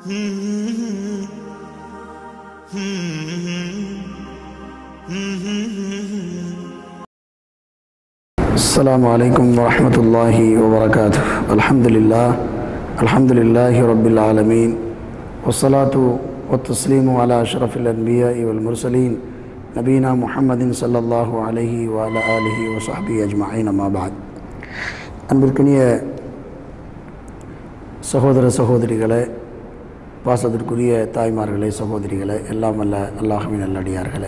السلام عليكم ورحمة الله وبركاته الحمد لله الحمد لله رب العالمين والصلاة والتسليم على أشرف الأنبياء والمرسلين نبينا محمد صلى الله عليه وعلى آله وصحبه أجمعين ما بعد அன்பிற்குரிய சகோதர சகோதரிகளே பாசத்திற்குரிய தாய்மார்களே சகோதரிகளே எல்லாம் அல்ல அல்லாஹுவின் நல்லடியார்களே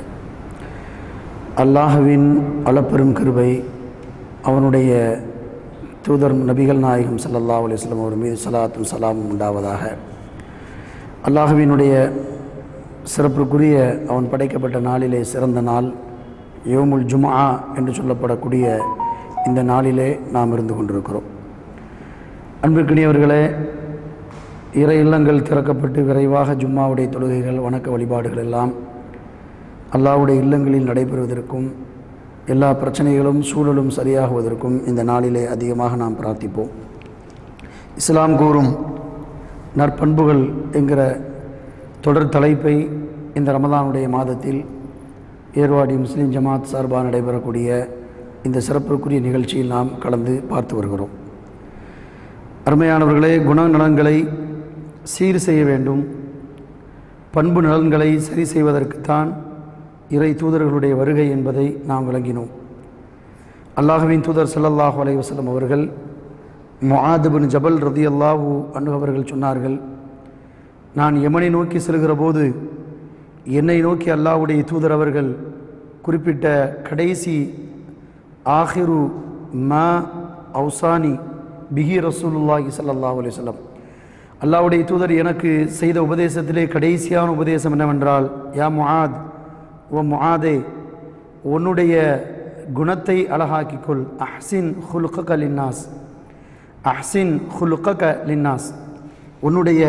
அல்லாஹுவின் அளப்பெரும் கிருபை அவனுடைய தூதர் நபிகள் நாயகம் ஸல்லல்லாஹு அலைஹி வஸல்லம் அவர் மீது சலாத்தும் சலாமும் உண்டாவதாக அல்லாஹுவினுடைய சிறப்புக்குரிய அவன் படைக்கப்பட்ட நாளிலே சிறந்த நாள் யோமுல் ஜும்ஆ என்று சொல்லப்படக்கூடிய இந்த நாளிலே நாம் இருந்து கொண்டிருக்கிறோம் அன்பிற்கினியவர்களே இறை இல்லங்கள் திறக்கப்பட்டு விரைவாக ஜும்மாவுடைய தொழுகைகள் வணக்க வழிபாடுகள் எல்லாம் அல்லாஹ்வுடைய இல்லங்களில் நடைபெறுவதற்கும் எல்லா பிரச்சனைகளும் சூழலும் சரியாகுவதற்கும் இந்த நாளிலே அதிகமாக நாம் பிரார்த்திப்போம் இஸ்லாம் கூறும் நற்பண்புகள் என்கிற தொடர் தலைப்பை இந்த ரமதானுடைய மாதத்தில் ஏர்வாடி முஸ்லீம் ஜமாத் சார்பாக நடைபெறக்கூடிய இந்த சிறப்புக்குரிய நிகழ்ச்சியில் நாம் கலந்து பார்த்து வருகிறோம் அருமையானவர்களே குணநலன்களை சீர் செய்ய வேண்டும் பண்பு நலன்களை சரி செய்வதற்குத்தான் இறை தூதர்களுடைய வருகை என்பதை நாம் விளங்கினோம் அல்லாஹுவின் தூதர் ஸல்லல்லாஹு அலைஹி வஸல்லம் அவர்கள் முஆத் பின் ஜபல் ரதியல்லாஹு அன்ஹு அவர்கள் சொன்னார்கள் நான் யமனை நோக்கி செல்கிற போது என்னை நோக்கி அல்லாஹ்வுடைய தூதர் அவர்கள் குறிப்பிட்ட கடைசி ஆஹிரு ம அவுசானி பிஹி ரசூலுல்லாஹி ஸல்லல்லாஹு அலைஹி வஸல்லம் அல்லாஹ்வுடைய தூதர் எனக்கு செய்த உபதேசத்திலே கடைசியான உபதேசம் என்னவென்றால் யா முஆத் ஓ முஆதே உன்னுடைய குணத்தை அழகாக்கிக்கொள் அஹ்சின் ஹுலுக்க லின்னாஸ் அஹ்சின் ஹுலுக்க லின்னாஸ் உன்னுடைய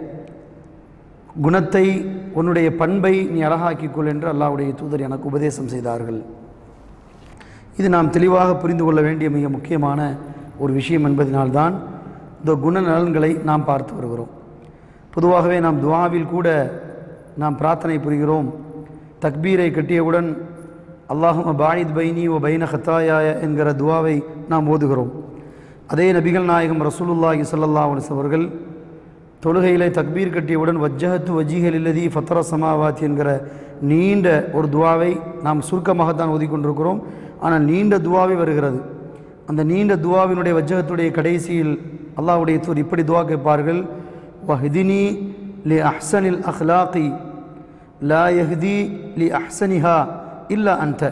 குணத்தை உன்னுடைய பண்பை நீ அழகாக்கிக்கொள் என்று அல்லாஹ்வுடைய தூதர் எனக்கு உபதேசம் செய்தார்கள் இது நாம் தெளிவாக புரிந்து கொள்ள வேண்டிய மிக முக்கியமான ஒரு விஷயம் என்பதனால்தான் இந்த குணநலன்களை நாம் பார்த்து வருகிறோம் பொதுவாகவே நாம் துவாவில் கூட நாம் பிரார்த்தனை புரிகிறோம் தக்பீரை கட்டியவுடன் அல்லாஹும் பாயித் பைனி ஓ பைன ஹத்தாயாய என்கிற துவாவை நாம் ஓதுகிறோம் அதே நபிகள் நாயகம் ரசூலுல்லாஹி ஸல்லல்லாஹு அலைஹி வஸல்லம் அவர்கள் தொழுகையிலே தக்பீர் கட்டியவுடன் வஜ்ஜஹத்து வஜீஹல் இல்லதி ஃபத்ர சமாவாத் என்கிற நீண்ட ஒரு துவாவை நாம் சுருக்கமாகத்தான் ஓதிக்கொண்டிருக்கிறோம் ஆனால் நீண்ட துவாவே வருகிறது அந்த நீண்ட துவாவினுடைய வஜ்ஜகத்துடைய கடைசியில் அல்லாஹ்வுடைய தூர் இப்படி துவா கேட்பார்கள் வஹ்தினி லி அஹ்சனில் அஹ்லாகி லா யஹ்தி லி அஹ்சனிஹா இல்லா அன்த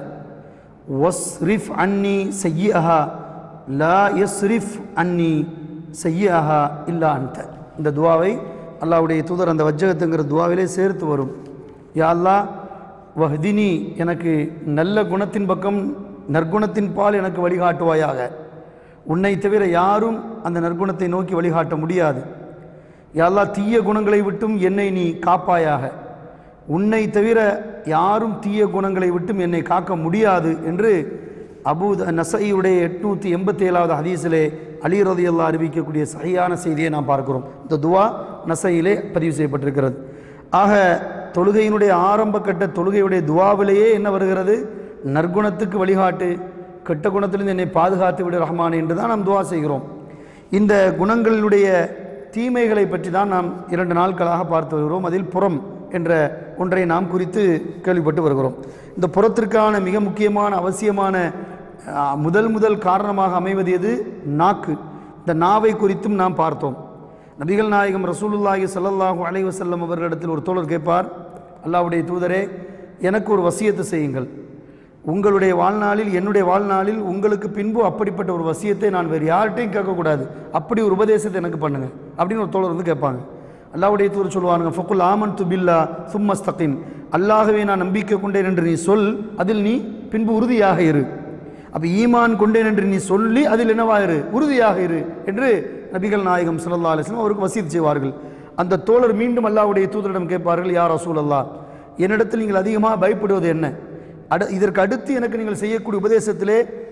வஸ்ரிஃப் அன்னி செய்யஹா லா யஸ்ரிஃப் அன்னி செய்யஹா இல்லா அன்த இந்த துவாவை அல்லாஹ்வுடைய தூதர் அந்த வஜ்ஜகத்துங்கிற துவாவிலே சேர்த்து வரும் யா அல்லாஹ் வஹ்தினி எனக்கு நல்ல குணத்தின் பக்கம் நற்குணத்தின் பால் எனக்கு வழிகாட்டுவாயாக உன்னை தவிர யாரும் அந்த நற்குணத்தை நோக்கி வழிகாட்ட முடியாது யாரெல்லாம் தீய குணங்களை விட்டும் என்னை நீ காப்பாயாக உன்னை தவிர யாரும் தீய குணங்களை விட்டும் என்னை காக்க முடியாது என்று அபூத் நசையுடைய எட்நூற்றி எண்பத்தி ஏழாவது ஹதீஸிலே அலி ரதியல்லா அறிவிக்கக்கூடிய சரியான செய்தியை நாம் பார்க்கிறோம் இந்த துவா நசையிலே பதிவு செய்யப்பட்டிருக்கிறது ஆக தொழுகையினுடைய ஆரம்ப கட்ட தொழுகையுடைய துவாவிலேயே என்ன வருகிறது நற்குணத்துக்கு வழிகாட்டு கெட்ட குணத்திலிருந்து என்னை பாதுகாத்து விடு ரஹ்மான் என்று தான் நாம் துவா செய்கிறோம் இந்த குணங்களினுடைய தீமைகளை பற்றி தான் நாம் இரண்டு நாட்களாக பார்த்து வருகிறோம் அதில் புறம் என்ற ஒன்றை நாம் குறித்து கேள்விப்பட்டு வருகிறோம் இந்த புறத்திற்கான மிக முக்கியமான அவசியமான அஹ், முதல் முதல் காரணமாக அமைவது எது நாக்கு இந்த நாவை குறித்தும் நாம் பார்த்தோம் நபிகள் நாயகம் ரசூலுல்லாஹி ஸல்லல்லாஹு அலைஹி வஸல்லம் அவர்களிடத்தில் ஒரு தோழர் கேட்பார் அல்லாஹ்வுடைய தூதரே எனக்கு ஒரு வசியத்தை செய்யுங்கள் உங்களுடைய வாழ்நாளில் என்னுடைய வாழ்நாளில் உங்களுக்கு பின்பு அப்படிப்பட்ட ஒரு வசியத்தை நான் வேறு யார்கிட்டையும் கேட்கக்கூடாது அப்படி ஒரு உபதேசத்தை எனக்கு பண்ணுங்க அப்படின்னு ஒரு தோழர் வந்து கேட்பாங்க அல்லாஹ்வுடைய தூதர் சொல்லுவானுங்க ஃபக்குல் ஆமன் துபில்லா சும்மஸ்தகிம் அல்லாஹ்வே நான் நம்பிக்கை கொண்டேன் என்று நீ சொல் அதில் நீ பின்பு உறுதியாக இரு அப்போ ஈமான் கொண்டேன் என்று நீ சொல்லி அதில் என்னவாயிரு உறுதியாக இரு என்று நபிகள் நாயகம் ஸல்லல்லாஹு அலைஹி வஸல்லம் அவருக்கு வசீத் செய்வார்கள் அந்த தோழர் மீண்டும் அல்லாஹ்வுடைய தூதரிடம் கேட்பார்கள் யார் ரசூல் அல்லாஹ் என்னிடத்தில் நீங்கள் அதிகமாக பயப்படுவது என்ன அடு இதற்கு அடுத்து எனக்கு நீங்கள் செய்யக்கூடிய உபதேசத்திலே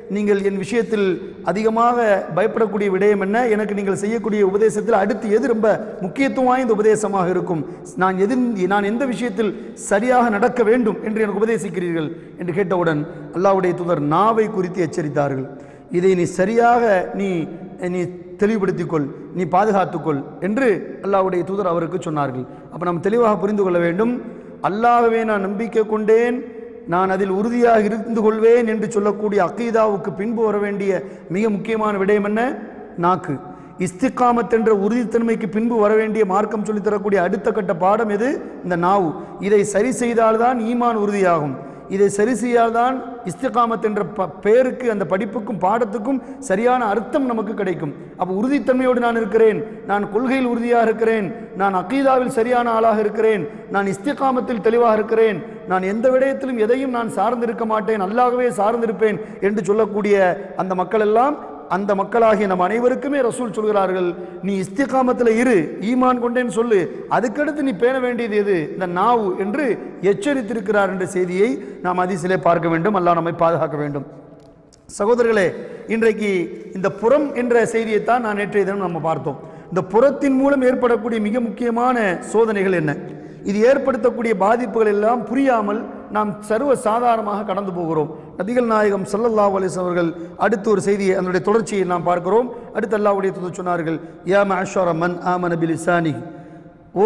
நீங்கள் என் விஷயத்தில் அதிகமாக பயப்படக்கூடிய விடயம் என்ன எனக்கு நீங்கள் செய்யக்கூடிய உபதேசத்தில் அடுத்து எது ரொம்ப முக்கியத்துவம் வாய்ந்த உபதேசமாக இருக்கும் நான் எது நான் எந்த விஷயத்தில் சரியாக நடக்க வேண்டும் என்று எனக்கு உபதேசிக்கிறீர்கள் என்று கேட்டவுடன் அல்லாஹ்வுடைய தூதர் நாவை குறித்து எச்சரித்தார்கள் இதை நீ சரியாக நீ நீ தெளிவுபடுத்திக் கொள் நீ பாதுகாத்துக்கொள் என்று அல்லாஹ்வுடைய தூதர் அவருக்கு சொன்னார்கள் அப்போ நம்ம தெளிவாக புரிந்து கொள்ள வேண்டும் அல்லாஹ்வே நான் நம்பிக்கை கொண்டேன் நான் அதில் உறுதியாக இருந்து கொள்வேன் என்று சொல்லக்கூடிய அக்கீதாவுக்கு பின்பு வர வேண்டிய மிக முக்கியமான விடயம் என்ன நாக்கு இஸ்திகாமத் என்ற உறுதித்தன்மைக்கு பின்பு வர வேண்டிய மார்க்கம் சொல்லித் தரக்கூடிய அடுத்த கட்ட பாடம் எது இந்த நாவு இதை சரி செய்தால்தான் ஈமான் உறுதியாகும் இதை சரி செய்யால்தான் இஸ்திகாமத் என்ற ப பெயருக்கு அந்த படிப்புக்கும் பாடத்துக்கும் சரியான அர்த்தம் நமக்கு கிடைக்கும் அப்போ உறுதித்தன்மையோடு நான் இருக்கிறேன் நான் கொள்கையில் உறுதியாக இருக்கிறேன் நான் அகீதாவில் சரியான ஆளாக இருக்கிறேன் நான் இஸ்திகாமத்தில் தெளிவாக இருக்கிறேன் நான் எந்த விடயத்திலும் எதையும் நான் சார்ந்திருக்க மாட்டேன் அல்லாகவே சார்ந்திருப்பேன் என்று சொல்லக்கூடிய அந்த மக்கள் எல்லாம் அந்த மக்களாகிய நம் அனைவருக்குமே ரசூல் சொல்கிறார்கள் நீ இஸ்திகாமத்தில் இரு ஈமான் கொண்டேன்னு சொல்லு அதுக்கடுத்து நீ பேண வேண்டியது எது இந்த நாவு என்று எச்சரித்திருக்கிறார் என்ற செய்தியை நாம் அதிசிலே பார்க்க வேண்டும் அல்லாஹ் நம்மை பாதுகாக்க வேண்டும் சகோதரர்களே இன்றைக்கு இந்த புறம் என்ற செய்தியைத்தான் நான் நேற்றைய தினம் நம்ம பார்த்தோம் இந்த புறத்தின் மூலம் ஏற்படக்கூடிய மிக முக்கியமான சோதனைகள் என்ன இது ஏற்படுத்தக்கூடிய பாதிப்புகள் எல்லாம் புரியாமல் நாம் சர்வ சாதாரணமாக கடந்து போகிறோம் நபிகள் நாயகம் ஸல்லல்லாஹு அலைஹி வஸல்லம் அவர்கள் அடுத்து ஒரு செய்தியை அதனுடைய தொடர்ச்சியை நாம் பார்க்கிறோம் அடுத்து அல்லாஹ்வுடைய தூதர் சொன்னார்கள் யா மஅஷர மன் ஆமன பிலிசானி ஓ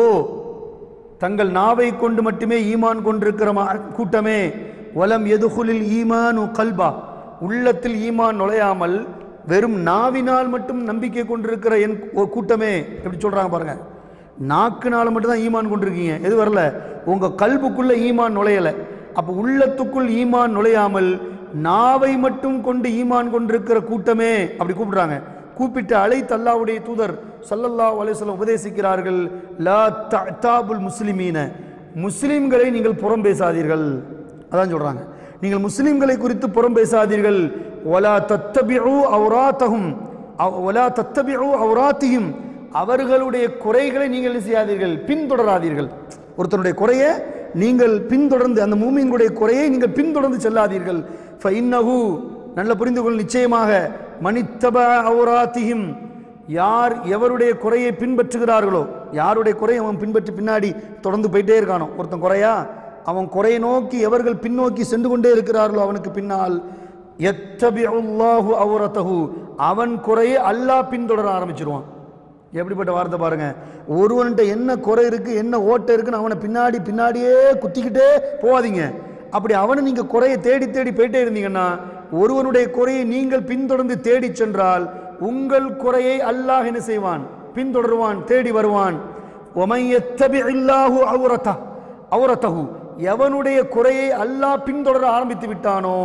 தங்கள் நாவை கொண்டு மட்டுமே ஈமான் கொண்டிருக்கிற மா- கூட்டமே வலம் எதுகுலில் ஈமானு கல்பா உள்ளத்தில் ஈமான் நுழையாமல் வெறும் நாவினால் மட்டும் நம்பிக்கை கொண்டிருக்கிற என் ஓ- கூட்டமே எப்படி சொல்றாங்க பாருங்க நாக்குனால மட்டும்தான் ஈமான் கொண்டிருக்கீங்க எது வரல உங்க கல்புக்குள்ள ஈமான் நுழையல அப்ப உள்ளத்துக்குள் ஈமான் நுழையாமல் நாவை மட்டும் கொண்டு ஈமான் கொண்டிருக்கிற கூட்டமே அப்படி கூப்பிடுறாங்க கூப்பிட்டு அழைத்து அல்லாஹ்வுடைய தூதர் ஸல்லல்லாஹு அலைஹி வஸல்லம் உபதேசிக்கிறார்கள் லா தஅதாபுல் முஸ்லிமீன முஸ்லிம்களை நீங்கள் புறம் பேசாதீர்கள் அதான் சொல்றாங்க நீங்கள் முஸ்லிம்களை குறித்து புறம் பேசாதீர்கள் வலா தத்தபிஉ அவ்ராத்தஹும் அவ்- வலா தத்தபிஉ அவ்ராத்திஹிம் அவர்களுடைய குறைகளை நீங்கள் என்ன செய்யாதீர்கள் பின்தொடராதீர்கள் ஒருத்தனுடைய குறையை நீங்கள் பின்தொடர்ந்து அந்த மூமியினுடைய குறையை நீங்கள் பின்தொடர்ந்து செல்லாதீர்கள் ஃபஇன்னஹு நல்ல புரிந்து கொள் நிச்சயமாக மனித்தப அவுராத்திஹிம் யார் எவருடைய குறையை பின்பற்றுகிறார்களோ யாருடைய குறையை அவன் பின்பற்றி பின்னாடி தொடர்ந்து போயிட்டே இருக்கானோ ஒருத்தன் குறையா அவன் குறையை நோக்கி எவர்கள் பின்னோக்கி சென்று கொண்டே இருக்கிறார்களோ அவனுக்கு பின்னால் எத்தபிஉல்லாஹு அவுரத்தஹு அவன் குறையை அல்லாஹ் பின்தொடர ஆரம்பிச்சிருவான் எப்படிப்பட்ட வார்த்தை பாருங்க ஒருவன்கிட்ட என்ன குறை இருக்கு என்ன ஓட்டை இருக்குன்னு அவனை பின்னாடி பின்னாடியே குத்திக்கிட்டே போகாதீங்க அப்படி அவனை நீங்க குறையை தேடி தேடி போயிட்டே இருந்தீங்கன்னா ஒருவனுடைய குறையை நீங்கள் பின்தொடர்ந்து தேடி சென்றால் உங்கள் குறையை அல்லாஹ் என்ன செய்வான் பின்தொடருவான் தேடி வருவான் ஒமையத்தபில்லாஹு அவுரத்தா அவுரத்தஹு எவனுடைய குறையை அல்லாஹ் பின்தொடர ஆரம்பித்து விட்டானோ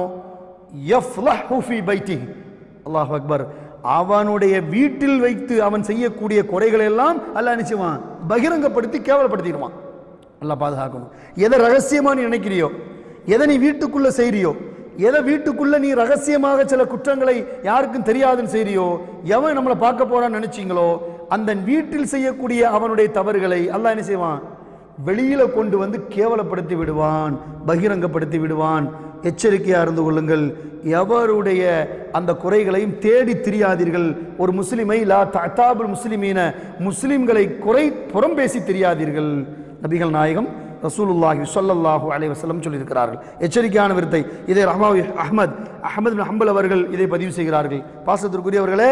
யஃப்லஹு ஃபீ பைத்திஹி அல்லாஹ் அக்பர் அவனுடைய வீட்டில் வைத்து அவன் செய்யக்கூடிய குறைகளை எல்லாம் அல்லாஹ் நிச்சயமான் பகிரங்கப்படுத்தி கேவலப்படுத்திடுவான் அல்லாஹ் பாதுகாக்கணும் எதை ரகசியமா நீ நினைக்கிறியோ எதை நீ வீட்டுக்குள்ள செய்றியோ எதை வீட்டுக்குள்ள நீ ரகசியமாக சில குற்றங்களை யாருக்கும் தெரியாதுன்னு செய்றியோ எவன் நம்மளை பார்க்க போறான்னு நினைச்சீங்களோ அந்த வீட்டில் செய்யக்கூடிய அவனுடைய தவறுகளை அல்லாஹ் என்ன செய்வான் வெளியில கொண்டு வந்து கேவலப்படுத்தி விடுவான் பகிரங்கப்படுத்தி விடுவான் எச்சரிக்கையா இருந்து கொள்ளுங்கள் எவருடைய அந்த குறைகளையும் தேடி திரியாதீர்கள் ஒரு முஸ்லிமை லா தத்தாபுல் முஸ்லிமீன முஸ்லிம்களை குறை புறம் பேசி தெரியாதீர்கள் நபிகள் நாயகம் ரசூலுல்லாஹி ஸல்லல்லாஹு அலைஹி வஸல்லம் சொல்லியிருக்கிறார்கள் எச்சரிக்கையான விருத்தை இதை ரஹ்மாவி அஹ்மத் அஹ்மத் பின் ஹம்பல் அவர்கள் இதை பதிவு செய்கிறார்கள் பாசத்திற்குரியவர்களே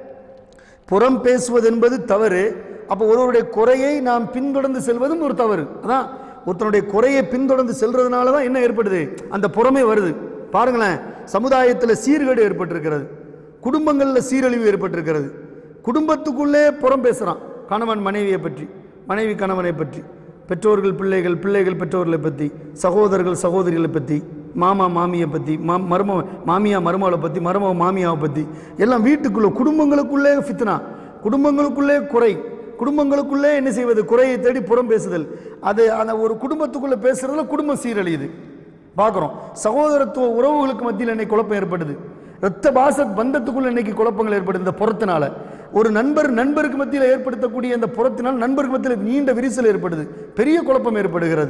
புறம் பேசுவது என்பது தவறு அப்போ ஒருவருடைய குறையை நாம் பின்தொடர்ந்து செல்வதும் ஒரு தவறு அதான் ஒருத்தனுடைய குறையை பின்தொடர்ந்து செல்றதுனால தான் என்ன ஏற்படுது அந்த புறமே வருது பாருங்களேன் சமுதாயத்தில் சீர்கேடு ஏற்பட்டிருக்கிறது குடும்பங்களில் சீரழிவு ஏற்பட்டிருக்கிறது குடும்பத்துக்குள்ளே புறம் பேசுகிறான் கணவன் மனைவியை பற்றி மனைவி கணவனை பற்றி பெற்றோர்கள் பிள்ளைகள் பிள்ளைகள் பெற்றோர்களை பற்றி சகோதரர்கள் சகோதரிகளை பற்றி மாமா மாமியை பற்றி மா மரும மாமியா மருமகளை பற்றி மருமக மாமியாவை பற்றி எல்லாம் வீட்டுக்குள்ளே குடும்பங்களுக்குள்ளே ஃபித்னா குடும்பங்களுக்குள்ளே குறை குடும்பங்களுக்குள்ளே என்ன செய்வது குறையை தேடி புறம் பேசுதல் அது அந்த ஒரு குடும்பத்துக்குள்ளே பேசுறதுல குடும்பம் சீரழியுது பார்க்குறோம் சகோதரத்துவ உறவுகளுக்கு மத்தியில் இன்னைக்கு குழப்பம் ஏற்படுது ரத்த பாச பந்தத்துக்குள்ள இன்னைக்கு குழப்பங்கள் ஏற்படுது இந்த புறத்தினால ஒரு நண்பர் நண்பருக்கு மத்தியில் ஏற்படுத்தக்கூடிய இந்த புறத்தினால் நண்பருக்கு மத்தியில் நீண்ட விரிசல் ஏற்படுது பெரிய குழப்பம் ஏற்படுகிறது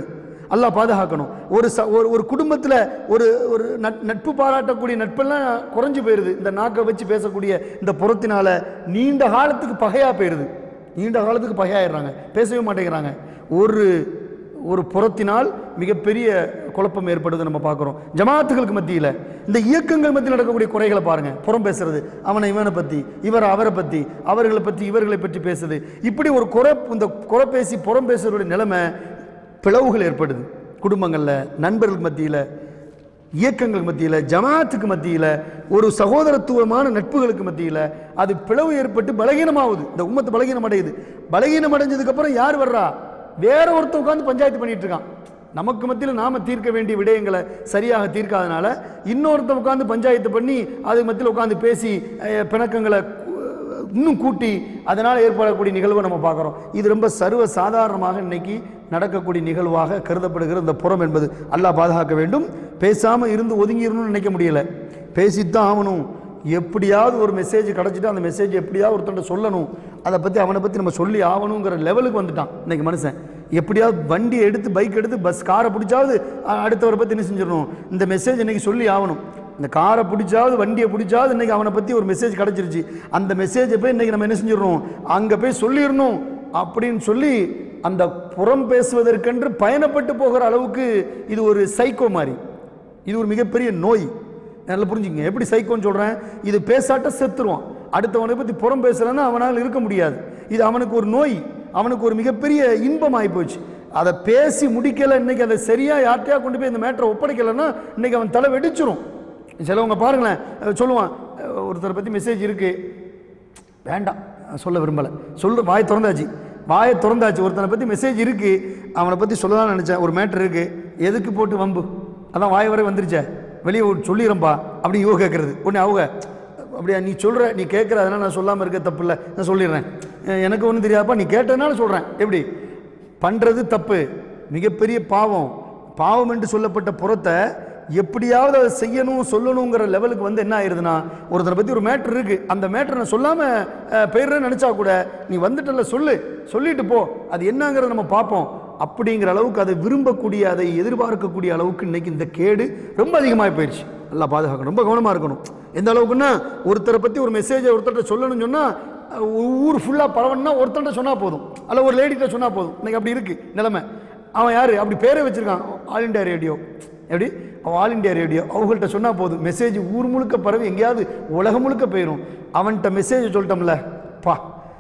அல்லாஹ் பாதுகாக்கணும் ஒரு ச ஒரு ஒரு குடும்பத்தில் ஒரு ஒரு நட் நட்பு பாராட்டக்கூடிய நட்பெல்லாம் குறைஞ்சு போயிடுது இந்த நாக்கை வச்சு பேசக்கூடிய இந்த புறத்தினால நீண்ட காலத்துக்கு பகையாக போயிடுது நீண்ட காலத்துக்கு பகையாயிடுறாங்க பேசவே மாட்டேங்கிறாங்க ஒரு ஒரு புறத்தினால் மிகப்பெரிய குழப்பம் ஏற்படுது நம்ம பார்க்குறோம் ஜமாத்துகளுக்கு மத்தியில் இந்த இயக்கங்கள் மத்தியில் நடக்கக்கூடிய குறைகளை பாருங்க புறம் பேசுறது அவனை இவனை பற்றி இவர் அவரை பற்றி அவர்களை பற்றி இவர்களை பற்றி பேசுது இப்படி ஒரு குறை இந்த குறை பேசி புறம் பேசுறதுடைய நிலைமை பிளவுகள் ஏற்படுது குடும்பங்களில் நண்பர்கள் மத்தியில் இயக்கங்கள் மத்தியில் ஜமாத்துக்கு மத்தியில் ஒரு சகோதரத்துவமான நட்புகளுக்கு மத்தியில் அது பிளவு ஏற்பட்டு பலகீனமாகுது இந்த உம்மத்து பலகீனம் அடையுது பலகீனம் அடைஞ்சதுக்கப்புறம் யார் வர்றா வேற ஒருத்தன் உட்காந்து பஞ்சாயத்து பண்ணிட்டு இருக்கான் நமக்கு மத்தியில் நாம தீர்க்க வேண்டிய விடயங்களை சரியாக தீர்க்காதனால இன்னொருத்தன் உட்காந்து பஞ்சாயத்து பண்ணி அது மத்தியில் உட்காந்து பேசி அஹ், பிணக்கங்களை கு- இன்னும் கூட்டி அதனால் ஏற்படக்கூடிய நிகழ்வை நம்ம பார்க்குறோம் இது ரொம்ப சர்வ சாதாரணமாக இன்னைக்கு நடக்கக்கூடிய நிகழ்வாக கருதப்படுகிற இந்த புறம் என்பது அல்லாஹ் பாதுகாக்க வேண்டும் பேசாமல் இருந்து ஒதுங்கிடணும்னு நினைக்க முடியல பேசித்தான் ஆகணும் எப்படியாவது ஒரு மெசேஜ் கிடச்சிட்டு அந்த மெசேஜ் எப்படியாவது ஒருத்தன்ட்ட சொல்லணும் அதை பற்றி அவனை பற்றி நம்ம சொல்லி ஆகணுங்கிற லெவலுக்கு வந்துட்டான் இன்னைக்கு மனுஷன் எப்படியாவது வண்டி எடுத்து பைக் எடுத்து பஸ் காரை பிடிச்சாவது அ- அடுத்தவரை பற்றி என்ன செஞ்சிடணும் இந்த மெசேஜ் இன்னைக்கு சொல்லி ஆகணும் இந்த காரை பிடிச்சாவது வண்டியை பிடிச்சாவது இன்னைக்கு அவனை பற்றி ஒரு மெசேஜ் கிடச்சிருச்சு அந்த மெசேஜை போய் இன்னைக்கு நம்ம என்ன செஞ்சிடணும் அங்கே போய் சொல்லிடணும் அப்படின்னு சொல்லி அந்த புறம் பேசுவதற்கென்று பயணப்பட்டு போகிற அளவுக்கு இது ஒரு சைக்கோ மாதிரி இது ஒரு மிகப்பெரிய நோய் நல்லா புரிஞ்சுங்க எப்படி சைக்கோன்னு சொல்கிறேன் இது பேசாட்ட செத்துருவான் அடுத்தவனை பற்றி புறம் பேசுகிறேன்னா அவனால் இருக்க முடியாது இது அவனுக்கு ஒரு நோய் அவனுக்கு ஒரு மிகப்பெரிய இன்பம் போச்சு அதை பேசி முடிக்கலை இன்னைக்கு அதை சரியாக யார்கிட்டயா கொண்டு போய் இந்த மேட்டரை ஒப்படைக்கலைன்னா இன்னைக்கு அவன் தலை வெடிச்சிரும் சிலவங்க பாருங்களேன் அஹ் சொல்லுவான் அஹ் ஒருத்தரை பற்றி மெசேஜ் இருக்குது வேண்டாம் நான் சொல்ல விரும்பலை சொல்ற வாய் திறந்தாச்சு வாயை திறந்தாச்சு ஒருத்தனை பற்றி மெசேஜ் இருக்கு அவனை பற்றி சொல்லலாம்னு நினச்சேன் ஒரு மேட்ரு இருக்கு எதுக்கு போட்டு வம்பு அதான் வாய் வரை வந்துருச்சே வெளியே சொல்லிடுறேன்ப்பா அப்படி இவ கேட்குறது உடனே அவங்க அப்படியா நீ சொல்கிற நீ கேட்குற அதனால் நான் சொல்லாமல் இருக்க தப்பு இல்லை நான் சொல்லிடுறேன் அஹ் எனக்கு ஒன்றும் தெரியாதுப்பா நீ கேட்டதுனால சொல்கிறேன் எப்படி பண்ணுறது தப்பு மிகப்பெரிய பாவம் பாவம் என்று சொல்லப்பட்ட புறத்தை எப்படியாவது அதை செய்யணும் சொல்லணுங்கிற லெவலுக்கு வந்து என்ன ஆயிருதுன்னா ஒருத்தரை பற்றி ஒரு மேட்ரு இருக்கு அந்த மேட்ரை நான் சொல்லாமல் போயிடுறேன்னு நினச்சா கூட நீ வந்துட்டல சொல்லு சொல்லிட்டு போ அது என்னங்கிறத நம்ம பார்ப்போம் அப்படிங்கிற அளவுக்கு அதை விரும்பக்கூடிய அதை எதிர்பார்க்கக்கூடிய அளவுக்கு இன்னைக்கு இந்த கேடு ரொம்ப அதிகமாக போயிடுச்சு நல்லா பாதுகாக்கணும் ரொம்ப கவனமாக இருக்கணும் எந்த அளவுக்குன்னா ஒருத்தரை பற்றி ஒரு மெசேஜை ஒருத்தர்கிட்ட சொல்லணும்னு சொன்னால் ஊர் ஃபுல்லாக பரவணும்னா ஒருத்தன்ட்ட சொன்னால் போதும் அல்ல ஒரு லேடிகிட்ட சொன்னால் போதும் இன்னைக்கு அப்படி இருக்கு நிலைமை அவன் யார் அப்படி பேரே வச்சிருக்கான் ஆல் இண்டியா ரேடியோ எப்படி அவன் ஆல் இண்டியா ரேடியோ அவங்கள்ட்ட சொன்னால் போதும் மெசேஜ் ஊர் முழுக்க பரவி எங்கேயாவது உலகம் முழுக்க போயிடும் அவன்கிட்ட மெசேஜ் சொல்லிட்டோம்ல பா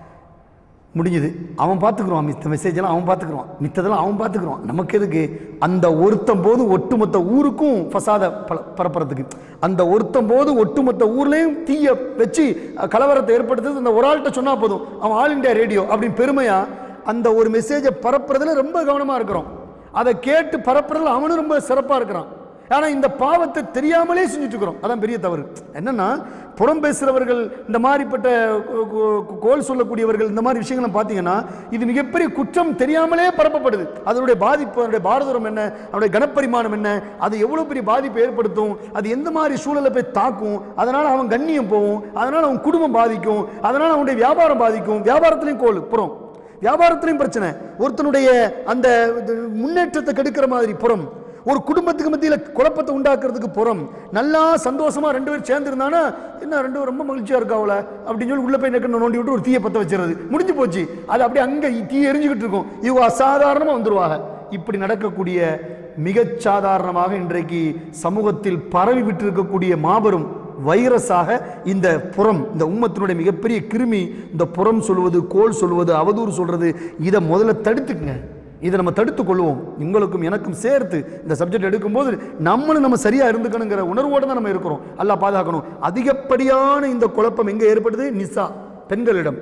முடிஞ்சுது அவன் பார்த்துக்குருவான் மித்த மெசேஜ் எல்லாம் அவன் பார்த்துக்குருவான் மித்ததெல்லாம் அவன் பார்த்துக்குருவான் நமக்கு எதுக்கு அந்த ஒருத்தம் போது ஒட்டுமொத்த ஊருக்கும் ஃபசாத பல பரப்புறதுக்கு அந்த ஒருத்தம் போது ஒட்டுமொத்த ஊர்லேயும் தீய வச்சு அஹ், கலவரத்தை ஏற்படுத்துறது அந்த ஒரு ஆள்கிட்ட சொன்னால் போதும் அவன் ஆல் இண்டியா ரேடியோ அப்படின்னு பெருமையா அந்த ஒரு மெசேஜை பரப்புறதுல ரொம்ப கவனமாக இருக்கிறோம் அதை கேட்டு பரப்புறதுல அவனும் ரொம்ப சிறப்பாக இருக்கிறான் ஆனால் இந்த பாவத்தை தெரியாமலே செஞ்சுட்டு இருக்கிறோம் அதான் பெரிய தவறு என்னன்னா புறம் பேசுகிறவர்கள் இந்த மாதிரிப்பட்ட கோ- கோ- கோல் சொல்லக்கூடியவர்கள் இந்த மாதிரி விஷயங்களை பார்த்தீங்கன்னா இது மிகப்பெரிய குற்றம் தெரியாமலே பரப்பப்படுது அதனுடைய பாதிப்பு அதனுடைய பாரதூரம் என்ன அதனுடைய கனப்பரிமாணம் என்ன அது எவ்வளோ பெரிய பாதிப்பை ஏற்படுத்தும் அது எந்த மாதிரி சூழலை போய் தாக்கும் அதனால் அவன் கண்ணியம் போகும் அதனால் அவன் குடும்பம் பாதிக்கும் அதனால் அவனுடைய வியாபாரம் பாதிக்கும் வியாபாரத்திலையும் கோல் புறம் வியாபாரத்திலையும் பிரச்சனை ஒருத்தனுடைய அந்த இது முன்னேற்றத்தை கெடுக்கிற மாதிரி புறம் ஒரு குடும்பத்துக்கு மத்தியில் குழப்பத்தை உண்டாக்குறதுக்கு புறம் நல்லா சந்தோஷமா ரெண்டு பேரும் சேர்ந்துருந்தானா என்ன ரெண்டு பேரும் ரொம்ப மகிழ்ச்சியா இருக்காவல அப்படின்னு சொல்லி உள்ள போய் நெக்கணும் நோண்டி விட்டு ஒரு தீயை பத்த வச்சிருது முடிஞ்சு போச்சு அது அப்படியே அங்க தீ எரிஞ்சுக்கிட்டு இருக்கும் இவங்க அசாதாரணமா வந்துருவாங்க இப்படி நடக்கக்கூடிய மிகச் சாதாரணமாக இன்றைக்கு சமூகத்தில் பரவி விட்டு இருக்கக்கூடிய மாபெரும் வைரஸாக இந்த புறம் இந்த உம்மத்தினுடைய மிகப்பெரிய கிருமி இந்த புறம் சொல்வது கோல் சொல்வது அவதூறு சொல்றது இதை முதல்ல தடுத்துக்குங்க இதை நம்ம தடுத்துக் கொள்வோம் உங்களுக்கும் எனக்கும் சேர்த்து இந்த சப்ஜெக்ட் எடுக்கும்போது நம்மளும் நம்ம சரியா இருந்துக்கணுங்கிற உணர்வோடு தான் நம்ம இருக்கிறோம் அல்லாஹ் பாதுகாக்கணும் அதிகப்படியான இந்த குழப்பம் எங்க ஏற்படுது நிசா பெண்களிடம்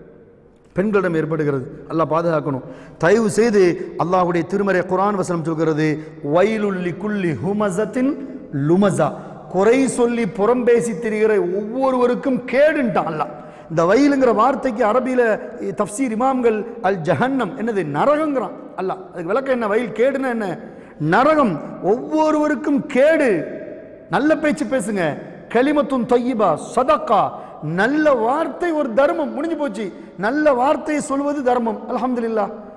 பெண்களிடம் ஏற்படுகிறது அல்லாஹ் பாதுகாக்கணும் தயவு செய்து அல்லாஹ்வுடைய திருமறை குர்ஆன் வசனம் சொல்கிறது வயலுள்ளி குள்ளி ஹுமசத்தின் லுமசா குறை சொல்லி புறம் பேசி திரிகிற ஒவ்வொருவருக்கும் கேடுன்ட்டான் அல்லாஹ் இந்த வயலுங்கிற வார்த்தைக்கு அரபியில தஃப்சீர் இமாம்கள் அல் ஜஹன்னம் என்னது நரகங்கிறான் அல்லாஹ் அதுக்கு விளக்கம் என்ன வயல் கேடுன்னா என்ன நரகம் ஒவ்வொருவருக்கும் கேடு நல்ல பேச்சு பேசுங்க கலிமத்தும் தொய்யிபா சதக்கா நல்ல வார்த்தை ஒரு தர்மம் முடிஞ்சு போச்சு நல்ல வார்த்தையை சொல்வது தர்மம் அல்ஹம்துலில்லாஹ்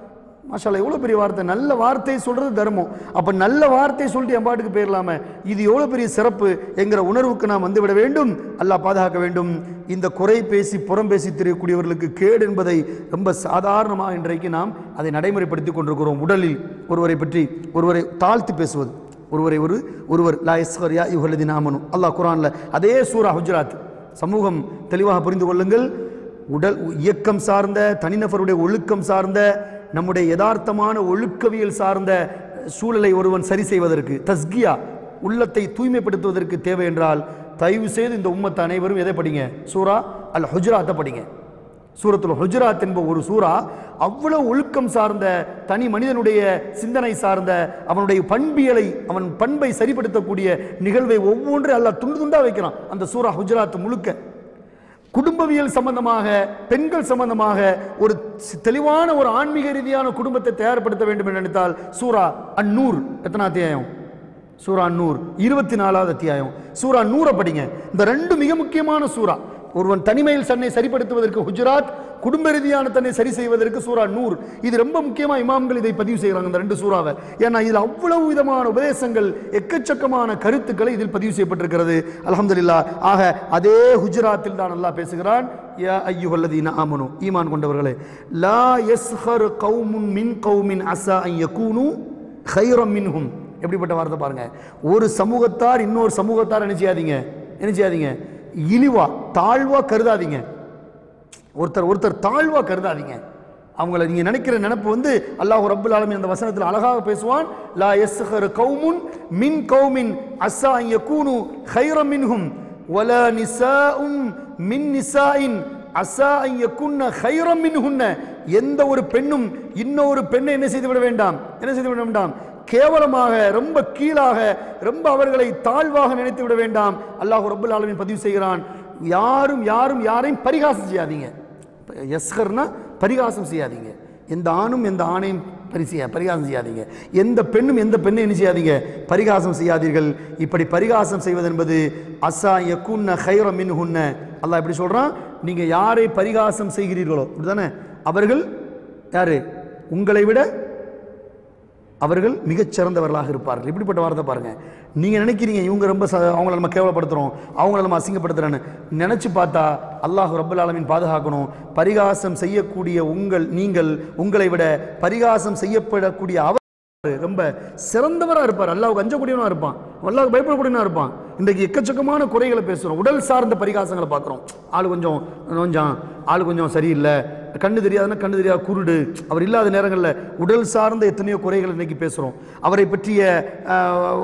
மாஷால்லா எவ்வளோ பெரிய வார்த்தை நல்ல வார்த்தையை சொல்கிறது தர்மம் அப்போ நல்ல வார்த்தையை சொல்லிட்டு என் பாட்டுக்கு போயிடலாமே இது எவ்வளோ பெரிய சிறப்பு என்கிற உணர்வுக்கு நாம் வந்துவிட வேண்டும் அல்லாஹ் பாதுகாக்க வேண்டும் இந்த குறை பேசி புறம் பேசி தெரியக்கூடியவர்களுக்கு கேடு என்பதை ரொம்ப சாதாரணமாக இன்றைக்கு நாம் அதை நடைமுறைப்படுத்தி கொண்டிருக்கிறோம் உடலில் ஒருவரை பற்றி ஒருவரை தாழ்த்தி பேசுவது ஒருவரை ஒரு ஒருவர் லா எஸ்வர் யா யுகலதி நாமனு அல்லாஹ் குரானில் அதே சூரா ஹுஜராத் சமூகம் தெளிவாக புரிந்து கொள்ளுங்கள் உடல் இயக்கம் சார்ந்த தனிநபருடைய ஒழுக்கம் சார்ந்த நம்முடைய யதார்த்தமான ஒழுக்கவியல் சார்ந்த சூழலை ஒருவன் சரி செய்வதற்கு தஸ்கியா உள்ளத்தை தூய்மைப்படுத்துவதற்கு தேவை என்றால் தயவு செய்து இந்த உம்மத்து அனைவரும் எதை படிங்க சூரா அல் ஹுஜராத்தை படிங்க சூரத்துல் ஹுஜராத் என்ப ஒரு சூரா அவ்வளவு ஒழுக்கம் சார்ந்த தனி மனிதனுடைய சிந்தனை சார்ந்த அவனுடைய பண்பியலை அவன் பண்பை சரிப்படுத்தக்கூடிய நிகழ்வை ஒவ்வொன்றை அல்லாஹ் துண்டு துண்டா வைக்கிறான் அந்த சூரா ஹுஜராத் முழுக்க குடும்பவியல் சம்பந்தமாக பெண்கள் சம்பந்தமாக ஒரு சி- தெளிவான ஒரு ஆன்மீக ரீதியான குடும்பத்தை தயார்படுத்த வேண்டும் என்று நினைத்தால் சூரா அந்நூர் எத்தனை அத்தியாயம் சூரா நூர் இருபத்தி நாலாவது அத்தியாயம் சூரா நூரை படிங்க இந்த ரெண்டு மிக முக்கியமான சூரா ஒருவன் தனிமையில் தன்னை சரிப்படுத்துவதற்கு ஹுஜராத் குடும்ப ரீதியான தன்னை சரி செய்வதற்கு சூரா நூர் இது ரொம்ப முக்கியமா இமாம்கள் இதை பதிவு செய்கிறாங்க இந்த ரெண்டு சூறாவை ஏன்னா இதில் அவ்வளவு விதமான உபதேசங்கள் எக்கச்சக்கமான கருத்துக்களை இதில் பதிவு செய்யப்பட்டிருக்கிறது அல்ஹம்துலில்லாஹ் ஆக அதே ஹுஜராத்தில் தான் அல்லாஹ் பேசுகிறான் யா ஐயுஹல்லதீன ஆமனு ஈமான் கொண்டவர்களே லா யஸ்ஹர் கௌமுன் மின் கௌமின் அஸா அன் யகூனு ஹைரம் மின்ஹும் எப்படிப்பட்ட வார்த்தை பாருங்க ஒரு சமூகத்தார் இன்னொரு சமூகத்தார் என்ன செய்யாதீங்க என்ன செய்யாதீங்க இழிவா தாழ்வா கருதாதீங்க ஒருத்தர் ஒருத்தர் தாழ்வா கருதாதீங்க அவங்கள நீங்க நினைக்கிற நினைப்பு வந்து அல்லாஹ் ரப்பல் ஆலமீன் அந்த வசனத்தில் அழகாக பேசுவான் லா யஸ்ஹர் கௌமுன் மின் கௌமின் அஸ்ஸா அன் யகூனு ஹைரம் மின்ஹும் வலா நிசாஉம் மின் நிசாஇன் அஸ்ஸா அன் யகுன்ன ஹைரம் மின்ஹுன்ன எந்த ஒரு பெண்ணும் இன்னொரு பெண்ணை என்ன செய்து விட வேண்டாம் என்ன செய்து விட வேண்டாம் கேவலமாக ரொம்ப கீழாக ரொம்ப அவர்களை தாழ்வாக நினைத்து விட வேண்டாம் அல்லாஹ் ரப்பல் ஆலமீன் பதிவு செய்கிறான் யாரும் யாரும் யாரையும் பரிகாசம் செய்யாதீங்க எஸ்கர்னா பரிகாசம் செய்யாதீங்க எந்த ஆணும் எந்த ஆணையும் பரிசெய்ய பரிகாசம் செய்யாதீங்க எந்த பெண்ணும் எந்த பெண்ணும் என்ன செய்யாதீங்க பரிகாசம் செய்யாதீர்கள் இப்படி பரிகாசம் செய்வது என்பது அசா யக்குன்ன ஹைர மின் ஹுன்ன அல்லாஹ் இப்படி சொல்றான் நீங்க யாரை பரிகாசம் செய்கிறீர்களோ இப்படிதானே அவர்கள் யாரு உங்களை விட அவர்கள் மிகச் சிறந்தவர்களாக இருப்பார்கள் இப்படிப்பட்ட வார்த்தை பாருங்க நீங்க நினைக்கிறீங்க இவங்க ரொம்ப ச- அவங்கள நம்ம கேவலப்படுத்துறோம் அவங்கள நம்ம அசிங்கப்படுத்துறோன்னு நினைச்சு பார்த்தா அல்லாஹ் ரப்பல் ஆலமீன் பாதுகாக்கணும் பரிகாசம் செய்யக்கூடிய உங்கள் நீங்கள் உங்களை விட பரிகாசம் செய்யப்படக்கூடிய அவர் ரொம்ப சிறந்தவராக இருப்பார் அல்லாவுக்கு அஞ்சக்கூடியவனா இருப்பான் அல்லாவுக்கு பயப்படக்கூடியவனா இருப்பான் இன்றைக்கு எக்கச்சக்கமான குறைகளை பேசுகிறோம் உடல் சார்ந்த பரிகாசங்களை பார்க்குறோம் ஆள் கொஞ்சம் நோஞ்சான் ஆள் கொஞ்சம் சரியில்லை கண்ணு தெரியாதுன்னா கண்ணு தெரியாத குருடு அவர் இல்லாத நேரங்களில் உடல் சார்ந்த எத்தனையோ குறைகள் இன்னைக்கு பேசுகிறோம் அவரை பற்றிய ஆஹ்,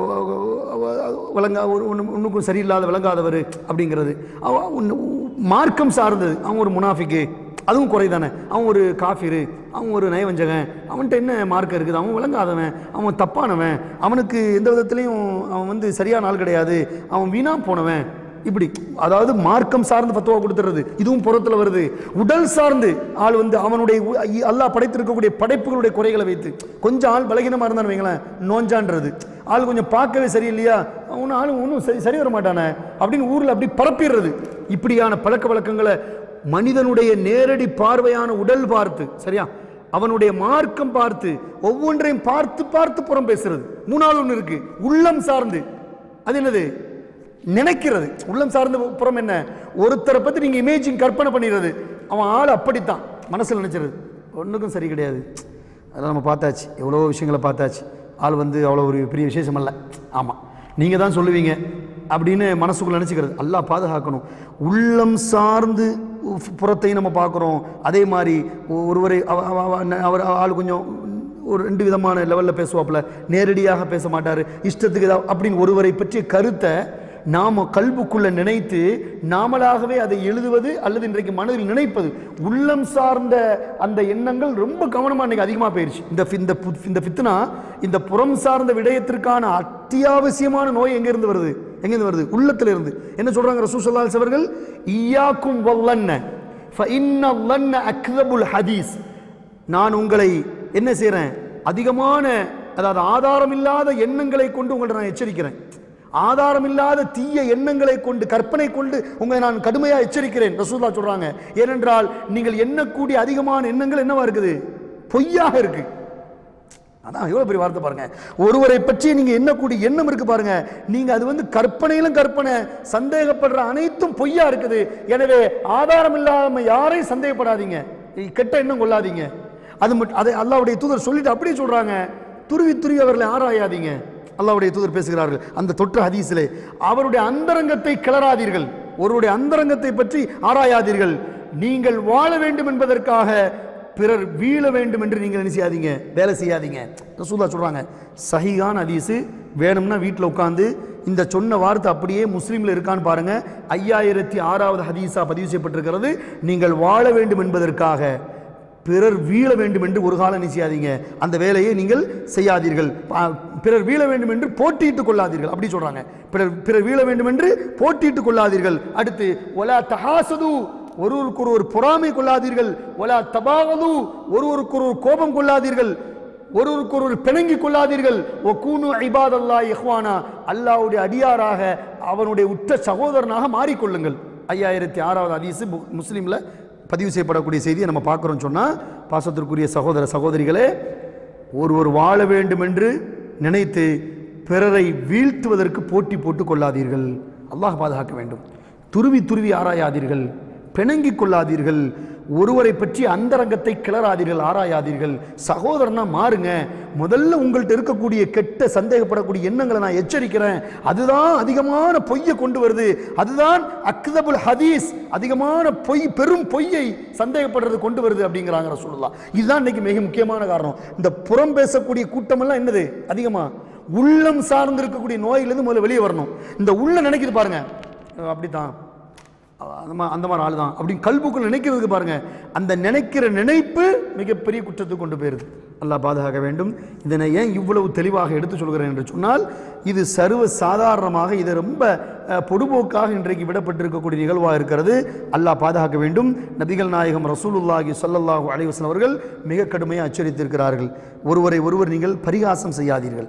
விளங்கா ஒரு ஒன்று ஒன்றுக்கும் சரியில்லாத விளங்காதவர் அப்படிங்கிறது அவ- உன்ன- மார்க்கம் சார்ந்தது அவன் ஒரு முனாஃபிக்கு அதுவும் குறை தானே அவன் ஒரு காஃபிரு அவன் ஒரு நயவஞ்சகன் அவன்கிட்ட என்ன மார்க்கம் இருக்குது அவன் விளங்காதவன் அவன் தப்பானவன் அவனுக்கு எந்த விதத்துலையும் அவன் வந்து சரியான ஆள் கிடையாது அவன் வீணா போனவன் இப்படி அதாவது மார்க்கம் சார்ந்து பத்துவா கொடுத்துறது இதுவும் புறத்தில் வருது உடல் சார்ந்து ஆள் வந்து அவனுடைய உ- இ- அல்லாஹ் படைத்திருக்கக்கூடிய படைப்புகளுடைய குறைகளை வைத்து கொஞ்சம் ஆள் பலகீனமாக இருந்தான்னு வைங்களேன் நோஞ்சான்றது ஆள் கொஞ்சம் பார்க்கவே சரியில்லையா அவனு ஆள் ஒன்றும் சரி சரி வர மாட்டானே அப்படின்னு ஊரில் அப்படி பரப்பிடுறது இப்படியான பழக்க வழக்கங்களை மனிதனுடைய நேரடி பார்வையான உடல் பார்த்து சரியா அவனுடைய மார்க்கம் பார்த்து ஒவ்வொன்றையும் பார்த்து பார்த்து புறம் பேசுறது மூணாவது ஒன்று இருக்கு உள்ளம் சார்ந்து அது என்னது நினைக்கிறது உள்ளம் சார்ந்த புறம் என்ன ஒருத்தரை பத்தி நீங்க இமேஜிங் கற்பனை பண்ணிடுறது அவன் ஆள் அப்படித்தான் மனசுல நினைச்சிருது ஒன்றுக்கும் சரி கிடையாது அதெல்லாம் நம்ம பார்த்தாச்சு எவ்வளோ விஷயங்களை பார்த்தாச்சு ஆள் வந்து அவ்வளோ ஒரு பெரிய விசேஷம் அல்ல ஆமாம் நீங்கள் தான் சொல்லுவீங்க அப்படின்னு மனசுக்குள்ள நினச்சிக்கிறது அல்லாஹ் பாதுகாக்கணும் உள்ளம் சார்ந்து உஃப் புறத்தை நம்ம பார்க்குறோம் அதே மாதிரி ஒ- ஒருவரை அவ- அவ- அவ- அவர் ஆள் கொஞ்சம் ஒரு ரெண்டு விதமான லெவலில் பேசுவாப்புல நேரடியாக பேச மாட்டார் இஷ்டத்துக்கு ஏதாவது அப்படின்னு ஒருவரை பற்றிய கருத்தை நாம கல்புக்குள்ள நினைத்து நாமளாகவே அதை எழுதுவது அல்லது இன்றைக்கு மனதில் நினைப்பது உள்ளம் சார்ந்த அந்த எண்ணங்கள் ரொம்ப கவனமாக இன்னைக்கு அதிகமாக போயிருச்சு இந்த ஃபி- இந்த பு- இந்த ஃபித்னா இந்த புறம் சார்ந்த விடயத்திற்கான அத்தியாவசியமான நோய் எங்கேருந்து வருது எங்கேருந்து வருது உள்ளத்துல இருந்து என்ன சொல்றாங்க ரசூசல்லாஸ் அவர்கள் ஈயாக்கும் வல்லன்ன ஃபஇன்ன லன்ன அக்தபுல் ஹதீஸ் நான் உங்களை என்ன செய்கிறேன் அதிகமான அதாவது ஆதாரம் இல்லாத எண்ணங்களை கொண்டு உங்களை நான் எச்சரிக்கிறேன் ஆதாரம் இல்லாத தீய எண்ணங்களை கொண்டு கற்பனை கொண்டு உங்களை நான் கடுமையாக எச்சரிக்கிறேன் ரசூல்லா சொல்றாங்க ஏனென்றால் நீங்கள் எண்ணக்கூடிய அதிகமான எண்ணங்கள் என்னவா இருக்குது பொய்யாக இருக்கு அதான் எவ்வளவு பெரிய வார்த்தை பாருங்க ஒருவரை பற்றி நீங்க எண்ணக்கூடிய எண்ணம் இருக்கு பாருங்க நீங்க அது வந்து கற்பனையிலும் கற்பனை சந்தேகப்படுற அனைத்தும் பொய்யா இருக்குது எனவே ஆதாரம் இல்லாம யாரையும் சந்தேகப்படாதீங்க கெட்ட எண்ணம் கொள்ளாதீங்க அது மட்டும் அதை அல்லாவுடைய தூதர் சொல்லிட்டு அப்படியே சொல்றாங்க துருவி துருவி அவர்களை ஆராயாதீங்க அல்லாவுடைய தூதர் பேசுகிறார்கள் அந்த தொற்று ஹதீஸிலே அவருடைய அந்தரங்கத்தை கிளறாதீர்கள் ஒருவருடைய அந்தரங்கத்தை பற்றி ஆராயாதீர்கள் நீங்கள் வாழ வேண்டும் என்பதற்காக பிறர் வீழ வேண்டும் என்று நீங்கள் என்ன செய்யாதீங்க வேலை செய்யாதீங்க ரசூல்லா சொல்றாங்க சஹிகான் ஹதீஸு வேணும்னா வீட்டில் உட்காந்து இந்த சொன்ன வார்த்தை அப்படியே முஸ்லீம்ல இருக்கான்னு பாருங்க ஐயாயிரத்தி ஆறாவது ஹதீஸா பதிவு செய்யப்பட்டிருக்கிறது நீங்கள் வாழ வேண்டும் என்பதற்காக பிறர் வீழ வேண்டும் என்று ஒரு காலம் என்ன செய்யாதீங்க அந்த வேலையை நீங்கள் செய்யாதீர்கள் பா- பிறர் வீழ வேண்டும் என்று போட்டியிட்டுக் கொள்ளாதீர்கள் அப்படி சொல்றாங்க பிறர் பிறர் வீழ வேண்டும் என்று போட்டியிட்டுக் கொள்ளாதீர்கள் அடுத்து ஒலா தஹாசது ஒருவருக்கு ஒருவர் பொறாமை கொள்ளாதீர்கள் ஒலா தபாகது ஒருவருக்கு ஒருவர் கோபம் கொள்ளாதீர்கள் ஒருவருக்கு ஒருவர் பிணங்கிக் கொள்ளாதீர்கள் ஒ கூனு இபாதல்லா இஹ்வானா அல்லாஹ்வுடைய அடியாராக அவனுடைய உற்ற சகோதரனாக மாறிக்கொள்ளுங்கள் ஐயாயிரத்தி ஆறாவது ஹதீஸ் பு- முஸ்லிம்ல பதிவு செய்யப்படக்கூடிய செய்தியை நம்ம பார்க்குறோம் சொன்னால் பாசத்திற்குரிய சகோதர சகோதரிகளே ஒருவர் வாழ வேண்டும் என்று நினைத்து பிறரை வீழ்த்துவதற்கு போட்டி போட்டுக் கொள்ளாதீர்கள் அல்லாஹ் பாதுகாக்க வேண்டும் துருவி துருவி ஆராயாதீர்கள் பிணங்கிக் கொள்ளாதீர்கள் ஒருவரை பற்றி அந்தரங்கத்தை கிளறாதீர்கள் ஆராயாதீர்கள் சகோதரனா மாறுங்க முதல்ல உங்கள்கிட்ட இருக்கக்கூடிய கெட்ட சந்தேகப்படக்கூடிய எண்ணங்களை நான் எச்சரிக்கிறேன் அதுதான் அதிகமான பொய்யை கொண்டு வருது அதுதான் அக்தபுல் ஹதீஸ் அதிகமான பொய் பெரும் பொய்யை சந்தேகப்படுறது கொண்டு வருது அப்படிங்கிறாங்க சொல்லலாம் இதுதான் இன்னைக்கு மிக முக்கியமான காரணம் இந்த புறம் பேசக்கூடிய கூட்டமெல்லாம் என்னது அதிகமா உள்ளம் சார்ந்து இருக்கக்கூடிய நோயிலிருந்து முதல்ல வெளியே வரணும் இந்த உள்ள நினைக்குது பாருங்க அஹ் அப்படித்தான் அந்த மா- அந்த மாதிரி ஆள் தான் அப்படின்னு கல்புக்குள் நினைக்கிறதுக்கு பாருங்க அந்த நினைக்கிற நினைப்பு மிகப்பெரிய குற்றத்துக்கு கொண்டு போயிருது அல்லாஹ் பாதுகாக்க வேண்டும் இதனை ஏன் இவ்வளவு தெளிவாக எடுத்து சொல்கிறேன் என்று சொன்னால் இது சர்வ சாதாரணமாக இது ரொம்ப அஹ், பொடுபோக்காக இன்றைக்கு விடப்பட்டிருக்கக்கூடிய நிகழ்வாக இருக்கிறது அல்லாஹ் பாதுகாக்க வேண்டும் நபிகள் நாயகம் ரசூலுல்லாஹி ஸல்லல்லாஹு அலைஹி வஸல்லம் அவர்கள் மிக கடுமையாக எச்சரித்திருக்கிறார்கள் ஒருவரை ஒருவர் நீங்கள் பரிகாசம் செய்யாதீர்கள்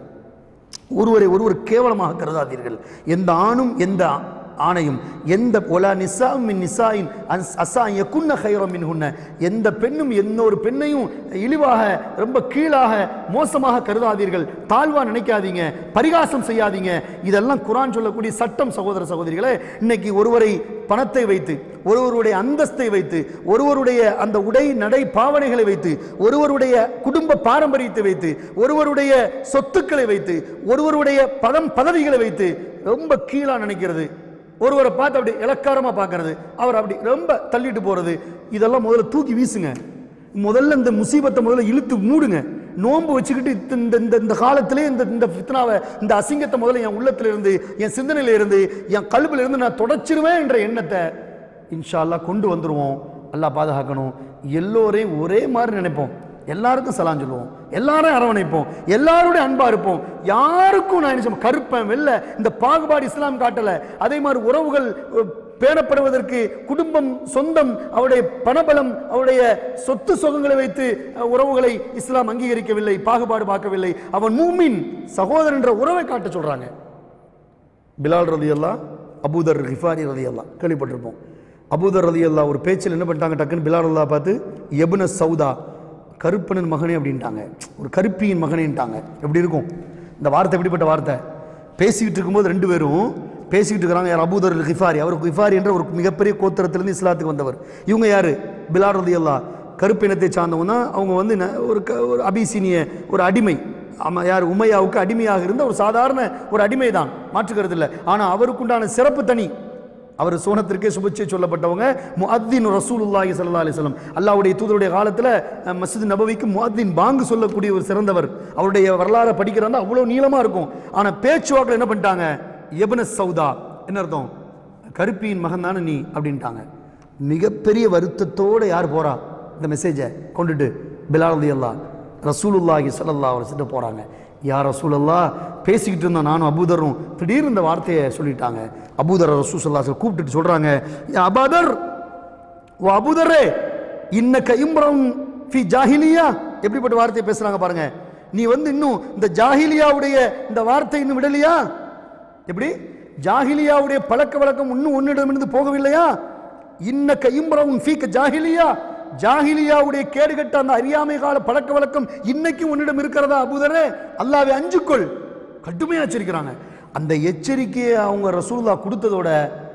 ஒருவரை ஒருவர் கேவலமாக கருதாதீர்கள் எந்த ஆணும் எந்த ஆணையும் எந்த ஒலா நிசா மின் நிசாயின் அஸ்- அசா யகுன்ன ஹைரம் மின் ஹுன்ன எந்த பெண்ணும் எந்த ஒரு பெண்ணையும் இழிவாக ரொம்ப கீழாக மோசமாக கருதாதீர்கள் தாழ்வா நினைக்காதீங்க பரிகாசம் செய்யாதீங்க இதெல்லாம் குரான் சொல்லக்கூடிய சட்டம் சகோதர சகோதரிகளே இன்னைக்கு ஒருவரை பணத்தை வைத்து ஒருவருடைய அந்தஸ்தை வைத்து ஒருவருடைய அந்த உடை நடை பாவனைகளை வைத்து ஒருவருடைய குடும்ப பாரம்பரியத்தை வைத்து ஒருவருடைய சொத்துக்களை வைத்து ஒருவருடைய பதம் பதவிகளை வைத்து ரொம்ப கீழா நினைக்கிறது ஒருவரை பார்த்து அப்படி இலக்காரமா பார்க்கறது அவர் அப்படி ரொம்ப தள்ளிட்டு போறது இதெல்லாம் முதல்ல தூக்கி வீசுங்க முதல்ல இந்த முசீபத்தை முதல்ல இழுத்து மூடுங்க நோன்பு வச்சுக்கிட்டு இந்த- இந்த இந்த இந்த காலத்திலே இந்த இந்த ஃபித்னாவை இந்த அசிங்கத்தை முதல்ல என் உள்ளத்துல இருந்து என் சிந்தனையில இருந்து என் கல்வில இருந்து நான் தொடச்சிருவேன் என்ற எண்ணத்தை இன்ஷா அல்லாஹ் கொண்டு வந்துருவோம் அல்லாஹ் பாதுகாக்கணும் எல்லோரையும் ஒரே மாதிரி நினைப்போம் எல்லாருக்கும் சலான் சொல்லுவோம் எல்லாரும் அரவணைப்போம் எல்லாரோட அன்பா இருப்போம் யாருக்கும் நான் என்ன சொல்ல- கருப்பன் வெள்ளை இந்த பாகுபாடு இஸ்லாம் காட்டல அதே மாதிரி உறவுகள் அஹ், பேணப்படுவதற்கு குடும்பம் சொந்தம் அவருடைய பணபலம் அவருடைய சொத்து சுகங்களை வைத்து அஹ், உறவுகளை இஸ்லாம் அங்கீகரிக்கவில்லை பாகுபாடு பார்க்கவில்லை அவன் மூமின் சகோதரன் என்ற உறவை காட்ட சொல்றாங்க பிலால் ரதி அல்லா அபூதர் ரிஃபாரி ரதி அல்லா கேள்விப்பட்டிருப்போம் அபூதர் ரதி அல்லா ஒரு பேச்சில் என்ன பண்ணிட்டாங்க டக்குன்னு பிலால் அல்லா பார்த்து எபுன சவுதா கருப்பனின் மகனே அப்படின்ட்டாங்க ஒரு கருப்பியின் மகனேன்ட்டாங்க எப்படி இருக்கும் இந்த வார்த்தை எப்படிப்பட்ட வார்த்தை பேசிக்கிட்டு இருக்கும்போது ரெண்டு பேரும் பேசிக்கிட்டு இருக்கிறாங்க யார் அபூதர் கிஃபாரி அவர் கிஃபாரி என்ற ஒரு மிகப்பெரிய கோத்திரத்திலிருந்து இஸ்லாத்துக்கு வந்தவர் இவங்க யாரு பிலால் ரதி அல்லா கருப்பினத்தை சார்ந்தவங்க தான் அவங்க வந்து ந- ஒரு க- ஒரு அபிசீனிய ஒரு அடிமை ஆமா யார் உமையாவுக்கு அடிமையாக இருந்த ஒரு சாதாரண ஒரு அடிமை தான் மாற்றுக்கிறது இல்லை ஆனால் அவருக்குண்டான சிறப்பு தனி அவர் சோனத்திற்கே சுபச்சை சொல்லப்பட்டவங்க முஅத்தின் ரசூலுல்லாஹி ஸல்லல்லாஹு அலைஹி வஸல்லம் அல்லாஹ்வுடைய தூதருடைய காலத்தில் மஸ்ஜித் நபவிக்கு முஅத்தின் பாங்கு சொல்லக்கூடிய ஒரு சிறந்தவர் அவருடைய வரலாறை படிக்கிறதா அவ்வளோ நீளமாக இருக்கும் ஆனால் பேச்சுவாக்கில் என்ன பண்ணிட்டாங்க எபன சௌதா என்ன அர்த்தம் கருப்பியின் மகன் தானே நீ அப்படின்ட்டாங்க மிகப்பெரிய வருத்தத்தோடு யார் போறா இந்த மெசேஜை கொண்டுட்டு பிலால் ரலியல்லாஹ் ரசூலுல்லாஹி ஸல்லல்லாஹு அலைஹி வஸல்லம் போறாங்க யா ரசூலல்லா பேசிக்கிட்டு இருந்தோம் நானும் அபூதரும் திடீர்னு இந்த வார்த்தையை சொல்லிட்டாங்க அபூதர் ரசூல் ஸல்லல்லாஹு அலைஹி வஸல்லம் கூப்பிட்டுட்டு சொல்றாங்க யா அபாதர் ஓ அபூதரே இன்னக்க இம்ரம் ஃபி ஜாஹிலியா எப்படிப்பட்ட வார்த்தையை பேசுறாங்க பாருங்க நீ வந்து இன்னும் இந்த ஜாஹிலியாவுடைய இந்த வார்த்தை இன்னும் விடலையா எப்படி ஜாஹிலியாவுடைய பழக்க வழக்கம் இன்னும் உன்னிடமிருந்து போகவில்லையா இன்னக்க இம்ரம் ஃபீக்க ஜாஹிலியா ஜாஹிலியாவுடைய கேடுகட்ட அந்த அறியாமை கால பழக்க வழக்கம் இன்னைக்கும் உன்னிடம் இருக்கிறதா அபூதரே அல்லாவை அஞ்சுக்கொள் கடுமையா எச்சரிக்கிறாங்க அந்த எச்சரிக்கையை அவங்க ரசூலுல்லா கொடுத்ததோட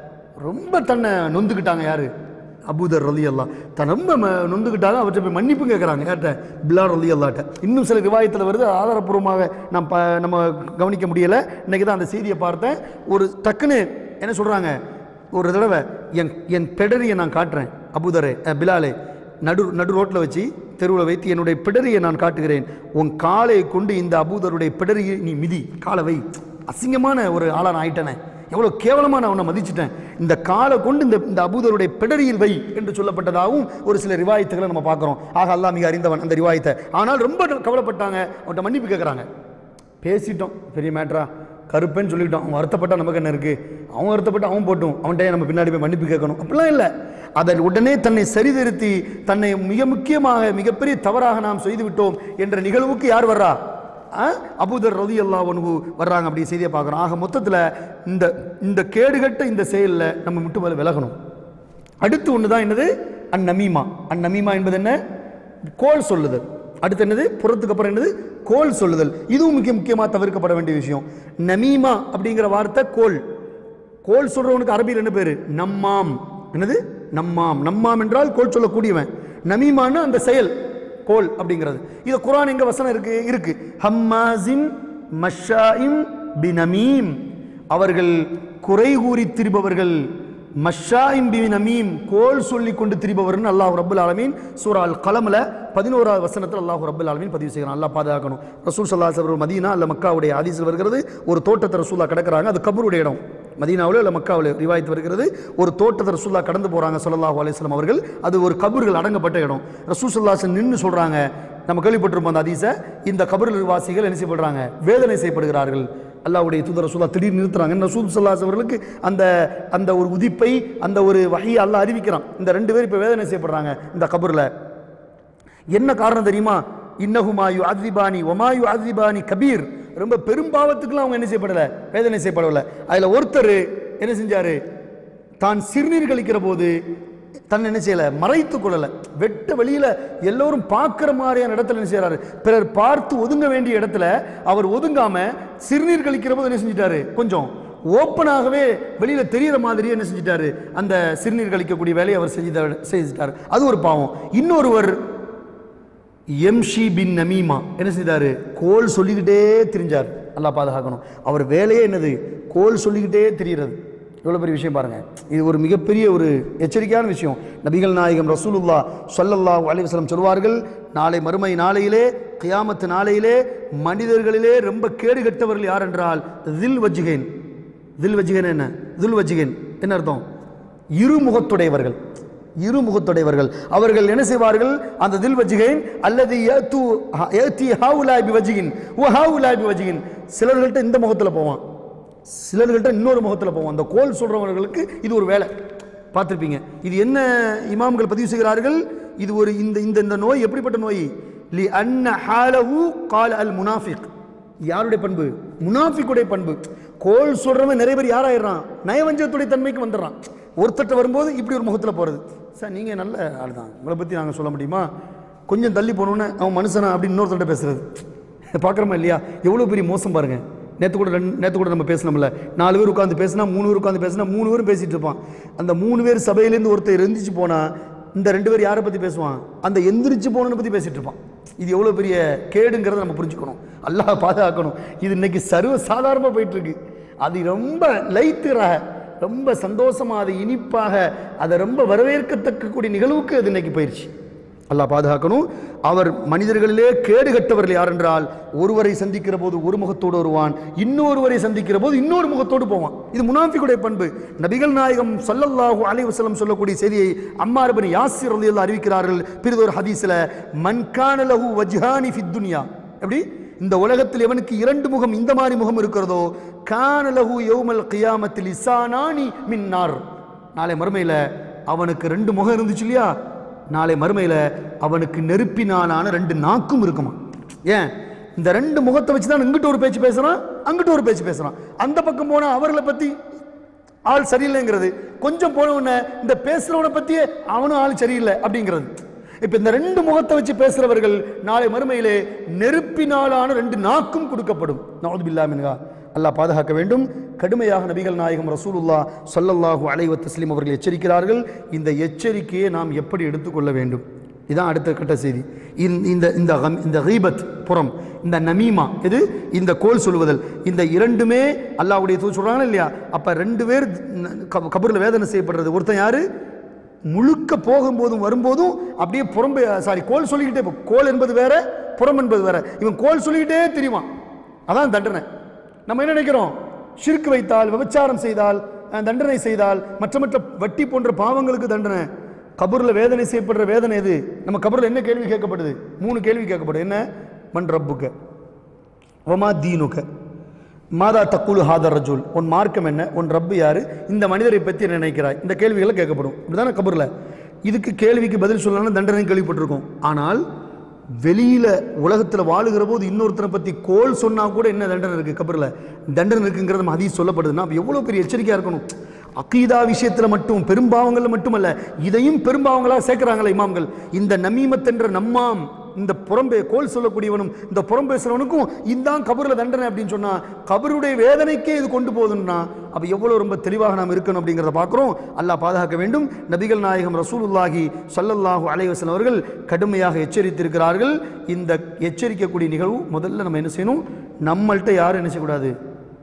ரொம்ப தன்னை நொந்துக்கிட்டாங்க யாரு அபூதர் ரலி அல்லா தன் ரொம்ப ம- நொந்துக்கிட்டாங்க அவர்கிட்ட போய் மன்னிப்பு கேட்குறாங்க யார்கிட்ட பிலால் ரலி அல்லாட்ட இன்னும் சில விவாயத்தில் வருது ஆதாரப்பூர்வமாக நான் ப நம்ம கவனிக்க முடியலை இன்னைக்கு தான் அந்த செய்தியை பார்த்தேன் ஒரு டக்குன்னு என்ன சொல்கிறாங்க ஒரு தடவை என் என் பெடரியை நான் காட்டுறேன் அபூதரே அஹ், பிலாலே நடு நடு ரோட்டில் வச்சு தெருவில் வைத்து என்னுடைய பிடரியை நான் காட்டுகிறேன் உன் காலை கொண்டு இந்த அபூதருடைய பிடரியை நீ மிதி காலை வை அசிங்கமான ஒரு ஆளா நான் ஆயிட்டனே எவ்வளோ கேவலமா நான் உன்னை மதிச்சிட்டேன் இந்த காலை கொண்டு இந்த இந்த அபூதருடைய பிடரியில் வை என்று சொல்லப்பட்டதாகவும் ஒரு சில ரிவாயத்துகளை நம்ம பார்க்குறோம் ஆக அல்லாஹ் மிக அறிந்தவன் அந்த ரிவாயத்தை ஆனால் ரொம்ப கவலைப்பட்டாங்க அவன்கிட்ட மன்னிப்பு கேட்குறாங்க பேசிட்டோம் பெரிய மேட்ரா கருப்பேன்னு சொல்லிட்டோம் அவன் வருத்தப்பட்டா நமக்கு என்ன இருக்கு அவன் வருத்தப்பட்டு அவன் போட்டும் அவன்கிட்ட நம்ம பின்னாடி போய் மன்னிப்பு கேட்கணும் அப்படிலாம் இல்லை அதை உடனே தன்னை சரிதிருத்தி தன்னை மிக முக்கியமாக மிகப்பெரிய தவறாக நாம் செய்து விட்டோம் என்ற நிகழ்வுக்கு யார் வர்றா ஆ? அபூதர் ரதி அல்லா ஒன்று வர்றாங்க அப்படி செய்தியை பார்க்குறோம் ஆக மொத்தத்தில் இந்த இந்த கேடுகட்ட இந்த செயலில் நம்ம விட்டு மேலே விலகணும் அடுத்து ஒன்று தான் என்னது அந்நமீமா அந்நமீமா என்பது என்ன கோல் சொல்லுதல் அடுத்து என்னது புறத்துக்கு அப்புறம் என்னது கோல் சொல்லுதல் இதுவும் மிக முக்கியமாக தவிர்க்கப்பட வேண்டிய விஷயம் நமீமா அப்படிங்கிற வார்த்தை கோல் கோல் சொல்றவனுக்கு அரபியில் என்ன பேரு நம்மாம் என்னது நம்மாம் நம்மாம் என்றால் கோல் சொல்லக்கூடியவன் நமீமான்னு அந்த செயல் கோல் அப்படிங்கிறது இது குர்ஆன் எங்க வசனம் இருக்கு இருக்கு ஹம்மாசின் மஷாயிம் பினமீம் அவர்கள் குறை கூறி திரிபவர்கள் மஷாயிம் பினமீம் கோல் சொல்லி கொண்டு திரிபவர்னு அல்லாஹ் ரப்பல் ஆலமீன் சூரா அல் கலம்ல பதினோராவது வசனத்தில் அல்லாஹ் ரப்பல் ஆலமீன் பதிவு செய்கிறான் அல்லாஹ் பாதுகாக்கணும் ரசூல் சல்லாஹ் அவர்கள் மதீனா அல்ல மக்காவுடைய ஆதீசில் வருகிறது ஒரு தோட்டத்தை ரசூல்லா கிடக்குறாங்க அது கபருடைய இடம் மதீனாவிலோ இல்லை மக்காவிலோ ரிவாயத்து வருகிறது ஒரு தோட்டத்தை ரசூல்லா கடந்து போகிறாங்க ஸல்லல்லாஹு அலைஹி வஸல்லம் அவர்கள் அது ஒரு கபர்கள் அடங்கப்பட்ட இடம் ரசூல் சல்லாஹ் நின்று சொல்கிறாங்க நம்ம கேள்விப்பட்டிருப்போம் அந்த ஹதீஸை இந்த கபர்கள் வாசிகள் என்ன செய்யப்படுறாங்க வேதனை செய்யப்படுகிறார்கள் அல்லாஹ்வுடைய தூதர் ரசூலா திடீர்னு நிறுத்துறாங்க ரசூல் சல்லாஸ் அவர்களுக்கு அந்த அந்த ஒரு உதிப்பை அந்த ஒரு வகையை அல்லாஹ் அறிவிக்கிறான் இந்த ரெண்டு பேர் இப்போ வேதனை செய்யப்படுறாங்க இந்த கபரில் என்ன காரணம் தெரியுமா இன்னஹுமாயு அதிபானி ஒமாயு அதிபானி கபீர் ரொம்ப பெரும் பாவத்துக்குலாம் அவங்க என்ன செய்யப்படலை வேதனை செய்யப்படவில்லை அதில் ஒருத்தர் என்ன செஞ்சாரு தான் சிறுநீர் கழிக்கிற போது தன்னை என்ன செய்யல மறைத்து கொள்ளல வெட்ட வெளியில எல்லோரும் பார்க்கிற மாதிரியான இடத்துல என்ன செய்யறாரு பிறர் பார்த்து ஒதுங்க வேண்டிய இடத்துல அவர் ஒதுங்காம சிறுநீர் கழிக்கிற போது என்ன செஞ்சிட்டாரு கொஞ்சம் ஓப்பனாகவே வெளியில தெரியிற மாதிரியே என்ன செஞ்சிட்டாரு அந்த சிறுநீர் கழிக்கக்கூடிய வேலையை அவர் செஞ்சு செஞ்சிட்டாரு அது ஒரு பாவம் இன்னொருவர் எம்ஷி பின் நமீமா என்ன செய்தாரு கோல் சொல்லிக்கிட்டே திரிஞ்சார் அல்லாஹ் பாதுகாக்கணும் அவர் வேலையே என்னது கோல் சொல்லிக்கிட்டே திரியிறது எவ்வளோ பெரிய விஷயம் பாருங்க இது ஒரு மிகப்பெரிய ஒரு எச்சரிக்கையான விஷயம் நபிகள் நாயகம் ரசூலுல்லா ஸல்லல்லாஹு அலைஹி வஸல்லம் சொல்வார்கள் நாளை மறுமை நாளையிலே கியாமத்து நாளையிலே மனிதர்களிலே ரொம்ப கேடு கெட்டவர்கள் யார் என்றால் தில் வஜ்ஜிகேன் தில் வஜ்ஜிகேன் என்ன தில் வஜ்ஜிகேன் என்ன அர்த்தம் இருமுகத்துடையவர்கள் இருமுகத்துடையவர்கள் அவர்கள் என்ன செய்வார்கள் அந்த தில் வஜ்ஜிகைன் அல்லது ஏத்து ஏத்தி ஹாவுலாய் பி வஜ்ஜிகின் ஓ ஹாவுலாய் பி வஜ்ஜிகின் சிலர்கள்ட்ட இந்த முகத்தில் போவான் சிலர்கள்ட்ட இன்னொரு முகத்தில் போவான் அந்த கோல் சொல்றவர்களுக்கு இது ஒரு வேலை பார்த்துருப்பீங்க இது என்ன இமாம்கள் பதிவு செய்கிறார்கள் இது ஒரு இந்த இந்த இந்த நோய் எப்படிப்பட்ட நோய் லி அன்ன ஹாலஹு கால் அல் முனாஃபிக் யாருடைய பண்பு முனாஃபிக்குடைய பண்பு கோல் சொல்றவன் நிறைய பேர் யாராயிடுறான் நயவஞ்சகத்துடைய தன்மைக்கு வந்துடுறான் ஒருத்தட்ட வரும்போது இப்படி ஒரு முகத்தில் போகிறது சார் நீங்கள் நல்ல ஆள் தான் உங்களை பற்றி நாங்கள் சொல்ல முடியுமா கொஞ்சம் தள்ளி போனோன்னே அவன் மனுஷனா அப்படின்னு இன்னொருத்தர்கிட்ட பேசுறது பார்க்குறோமா இல்லையா எவ்வளோ பெரிய மோசம் பாருங்க நேற்று கூட ரெண்டு நேற்று கூட நம்ம பேசணும்ல நாலு பேர் உட்காந்து பேசினா மூணு பேர் உட்காந்து பேசினா மூணு பேரும் பேசிட்டு இருப்பான் அந்த மூணு பேர் சபையிலேருந்து ஒருத்தர் எந்திரிச்சு போனால் இந்த ரெண்டு பேர் யாரை பற்றி பேசுவான் அந்த எந்திரிச்சு போனவனை பற்றி பேசிட்டு இருப்பான் இது எவ்வளோ பெரிய கேடுங்கிறத நம்ம புரிஞ்சுக்கணும் அல்லாஹ் பாதுகாக்கணும் இது இன்னைக்கு சர்வ சாதாரணமாக போயிட்டு இருக்கு அது ரொம்ப லைத்துறாக ரொம்ப சந்தோஷமா அது இனிப்பாக அதை ரொம்ப வரவேற்கத்தக்க கூடிய நிகழ்வுக்கு அது இன்னைக்கு போயிடுச்சு அல்லாஹ் பாதுகாக்கணும் அவர் மனிதர்களிலே கேடு கட்டவர்கள் யார் என்றால் ஒருவரை சந்திக்கிற போது ஒரு முகத்தோடு வருவான் இன்னொருவரை சந்திக்கிற போது இன்னொரு முகத்தோடு போவான் இது முனாஃபிக்குடைய பண்பு நபிகள் நாயகம் ஸல்லல்லாஹு அலைஹி வஸல்லம் சொல்லக்கூடிய செய்தியை அம்மார் பின் யாசிர் ரலியல்லாஹு அறிவிக்கிறார்கள் பிறிதொரு ஹதீஸ்ல மன் கான லஹு வஜ்ஹானி ஃபித் துன்யா எப்படி இந்த உலகத்தில் எவனுக்கு இரண்டு முகம் இந்த மாதிரி முகம் இருக்கிறதோ கான லஹு யௌமல் கியாமத்தில் இசானானி மின் நார் நாளை மறுமையில் அவனுக்கு ரெண்டு முகம் இருந்துச்சு இல்லையா நாளை மறுமையில் அவனுக்கு நெருப்பினாலான ரெண்டு நாக்கும் இருக்குமா ஏன் இந்த ரெண்டு முகத்தை வச்சு தான் இங்கிட்ட ஒரு பேச்சு பேசுறான் அங்கிட்ட ஒரு பேச்சு பேசுறான் அந்த பக்கம் போனா அவர்களை பத்தி ஆள் சரியில்லைங்கிறது கொஞ்சம் போன உடனே இந்த பேசுறவனை பத்தியே அவனும் ஆள் சரியில்லை அப்படிங்கிறது இப்ப இந்த ரெண்டு முகத்தை வச்சு பேசுறவர்கள் நாளை மறுமையிலே நெருப்பினாலான ரெண்டு நாக்கும் கொடுக்கப்படும் நவுதுபில்லா மின்ஹா அல்லாஹ் பாதுகாக்க வேண்டும் கடுமையாக நபிகள் நாயகம் ரசூலுல்லா ஸல்லல்லாஹு அலைஹி வஸல்லம் அவர்கள் எச்சரிக்கிறார்கள் இந்த எச்சரிக்கையை நாம் எப்படி எடுத்துக்கொள்ள வேண்டும் இதான் அடுத்த கட்ட செய்தி இந்த- இந்த இந்த கம்- இந்த கீபத் புறம் இந்த நமீமா இது இந்த கோல் சொல்லுவதல் இந்த இரண்டுமே அல்லாஹ்வுடைய தூது சொல்றாங்க இல்லையா அப்ப ரெண்டு பேர் கபூரில் வேதனை செய்யப்படுறது ஒருத்தன் யாரு முழுக்க போகும்போதும் வரும்போதும் அப்படியே புறம்பே சாரி கோல் சொல்லிக்கிட்டே போ கோல் என்பது வேற புறம் என்பது வேற இவன் கோல் சொல்லிக்கிட்டே தெரியுமா அதான் தண்டனை நம்ம என்ன நினைக்கிறோம் ஷிர்க் வைத்தால் விபச்சாரம் செய்தால் அஹ், தண்டனை செய்தால் மற்ற மற்ற வட்டி போன்ற பாவங்களுக்கு தண்டனை கபூர்ல வேதனை செய்யப்படுற வேதனை எது நம்ம கபூர்ல என்ன கேள்வி கேட்கப்படுது மூணு கேள்வி கேட்கப்படுது என்ன மண் ரப்புக்க ஒமா தீனுக மாதா தக்குலு ஹாதர் ரஜுல் உன் மார்க்கம் என்ன உன் ரப்பு யாரு இந்த மனிதரை பற்றி என்ன நினைக்கிறாய் இந்த கேள்விகளை கேட்கப்படும் இப்படிதானே கபூர்ல இதுக்கு கேள்விக்கு பதில் சொல்லணும்னு தண்டனை கேள்விப்பட்டிருக்கோம் ஆனால் வெளியில உலகத்துல வாழுகிற போது இன்னொருத்தரை பத்தி கோல் சொன்னா கூட என்ன தண்டனை இருக்கு கபர்ல தண்டனை இருக்குங்கிறது நம்ம ஹதீஸ் சொல்லப்படுதுன்னா அப்ப எவ்வளவு பெரிய எச்சரிக்கையா இருக்கணும் அகீதா விஷயத்துல மட்டும் பெரும்பாவங்கள்ல மட்டுமல்ல இதையும் பெரும்பாவங்களா சேர்க்கிறாங்களே இமாம்கள் இந்த நமீமத் என்ற நம்மாம் இந்த புறம்பே கோல் சொல்லக்கூடியவனும் இந்த புறம் பேசுறவனுக்கும் இதான் கபருல தண்டனை அப்படின்னு சொன்னா கபருடைய வேதனைக்கே இது கொண்டு போகுதுன்னா அப்ப எவ்வளவு ரொம்ப தெளிவாக நாம் இருக்கணும் அப்படிங்கிறத பார்க்கிறோம் அல்லாஹ் பாதுகாக்க வேண்டும் நபிகள் நாயகம் ரசூலுல்லாஹி ஸல்லல்லாஹு அலைஹி வஸல்லம் அவர்கள் கடுமையாக எச்சரித்திருக்கிறார்கள் இந்த எச்சரிக்கக்கூடிய நிகழ்வு முதல்ல நம்ம என்ன செய்யணும் நம்மள்ட்ட யாரும் என்ன செய்யக்கூடாது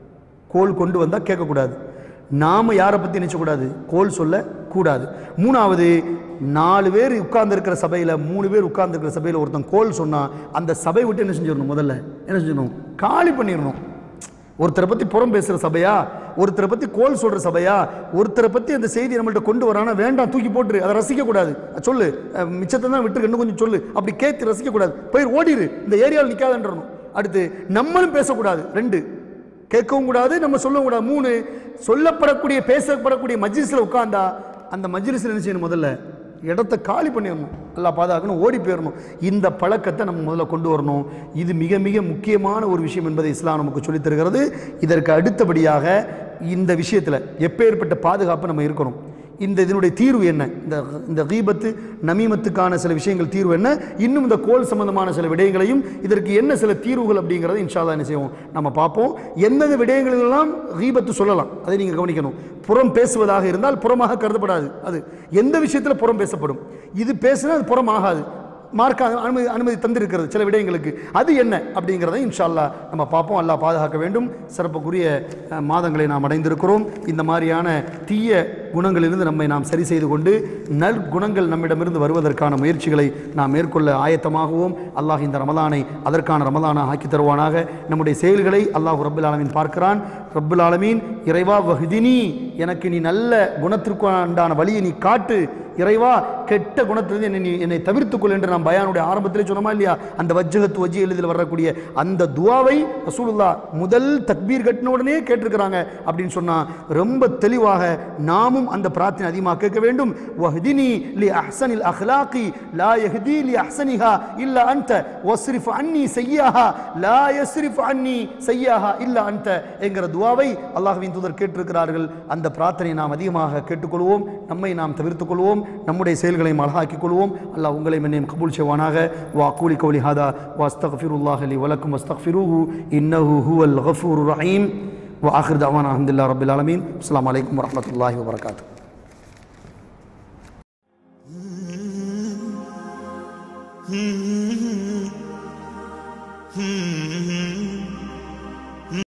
கோல் கொண்டு வந்தால் கேட்கக்கூடாது நாம யாரை பற்றி நினைச்சக்கூடாது கோல் சொல்ல கூடாது மூணாவது நாலு பேர் உட்கார்ந்து இருக்கிற சபையில் மூணு பேர் உட்கார்ந்து இருக்கிற சபையில் ஒருத்தன் கோல் சொன்னா அந்த சபை விட்டு என்ன செஞ்சிடணும் முதல்ல என்ன செஞ்சிடணும் காலி பண்ணிடணும் ஒருத்தரை பற்றி புறம் பேசுகிற சபையா ஒருத்தரை பற்றி கோல் சொல்கிற சபையா ஒருத்தரை பற்றி அந்த செய்தி நம்மள்ட்ட கொண்டு வரானா வேண்டாம் தூக்கி போட்டுரு அதை ரசிக்கக்கூடாது அஹ் சொல்லு அஹ் மிச்சத்தை தான் விட்டுரு இன்னும் கொஞ்சம் சொல்லு அப்படி கேட்டு ரசிக்கக்கூடாது போய் ஓடிரு இந்த ஏரியாவில் நிற்காதன்றணும் அடுத்து நம்மளும் பேசக்கூடாது ரெண்டு கேட்கவும் கூடாது நம்ம சொல்லவும் கூடாது மூணு சொல்லப்படக்கூடிய பேசப்படக்கூடிய மஜ்லிஸில் உட்கார்ந்தா அந்த மஜ்லிஸில் என்ன செய்யணும் முதல்ல இடத்த காலி பண்ணிடணும் நல்லா பாதுகாக்கணும் ஓடி போயிடணும் இந்த பழக்கத்தை நம்ம முதல்ல கொண்டு வரணும் இது மிக மிக முக்கியமான ஒரு விஷயம் என்பதை இஸ்லாம் நமக்கு சொல்லித் தருகிறது இதற்கு அடுத்தபடியாக இந்த விஷயத்தில் எப்பேற்பட்ட பாதுகாப்பு நம்ம இருக்கணும் இந்த இதனுடைய தீர்வு என்ன இந்த இந்த கீபத்து நமீமத்துக்கான சில விஷயங்கள் தீர்வு என்ன இன்னும் இந்த கோல் சம்பந்தமான சில விடயங்களையும் இதற்கு என்ன சில தீர்வுகள் அப்படிங்கிறத இன்ஷால்லா என்ன செய்வோம் நம்ம பார்ப்போம் எந்தெந்த விடயங்களெல்லாம் கீபத்து சொல்லலாம் அதை நீங்கள் கவனிக்கணும் புறம் பேசுவதாக இருந்தால் புறமாக கருதப்படாது அது எந்த விஷயத்தில் புறம் பேசப்படும் இது பேசுனா அது புறம் ஆகாது மார்க்க அனுமதி அனுமதி தந்திருக்கிறது சில விடயங்களுக்கு அது என்ன அப்படிங்கிறத இன்ஷா அல்லாஹ் நம்ம பார்ப்போம் அல்லாஹ் பாதுகாக்க வேண்டும் சிறப்புக்குரிய அஹ், மாதங்களை நாம் அடைந்திருக்கிறோம் இந்த மாதிரியான தீய குணங்களிலிருந்து நம்மை நாம் சரி செய்து கொண்டு நற்குணங்கள் நம்மிடமிருந்து வருவதற்கான முயற்சிகளை நாம் மேற்கொள்ள ஆயத்தமாகவும் அல்லாஹ் இந்த ரமலானை அதற்கான ரமலானா ஆக்கி தருவானாக நம்முடைய செயல்களை அல்லாஹ் ரப்புல் ஆலமீன் பார்க்கிறான் ரப்புல் ஆலமீன் இறைவா வஹ்தினி எனக்கு நீ நல்ல குணத்திற்கு உண்டான வழியை நீ காட்டு இறைவா கெட்ட குணத்திலிருந்து என்னை நீ என்னை தவிர்த்துக்கொள் என்று நாம் பயானுடைய ஆரம்பத்திலே சொன்னோமா இல்லையா அந்த வஜ்ஜகத்து வஜ்ஜி எழுதில் வரக்கூடிய அந்த துவாவை ரசூலுல்லா முதல் தக்பீர் கட்டின உடனே கேட்டிருக்கிறாங்க அப்படின்னு சொன்னா ரொம்ப தெளிவாக நாமும் அந்த பிரார்த்தனை அதிகமாக கேட்க வேண்டும் வஹ்தினி லி அஹ்சனில் அஹ்லாகி லா யஹ்தி லி அஹ்சனிஹா இல்ல அன்த வஸ்ரிஃப் அன்னி செய்யாஹா லா யஸ்ரிஃப் அன்னி செய்யாஹா இல்ல அன்த என்கிற துவாவை அல்லாஹ்வின் தூதர் கேட்டிருக்கிறார்கள் அந்த பிரார்த்தனையை நாம் அதிகமாக கேட்டுக்கொள்வோம் நம்மை நாம் தவிர்த்துக் கொள்வோம் நம்முடைய செயல்களையும் அழகாக்கிக் கொள்வோம் அல்லாஹ் உங்களை என்னையும் கபூல் செய்வானாக வா கூலி கௌலி ஹாதா வாஸ்தக்ஃபிருல்லாஹ் லி வலக்கும் வஸ்தக்ஃபிருஹு இன்னஹு ஹுவல் கஃபூர் ரஹீம் وآخر دعوانا الحمد لله رب العالمين السلام عليكم ورحمة الله وبركاته Hmm.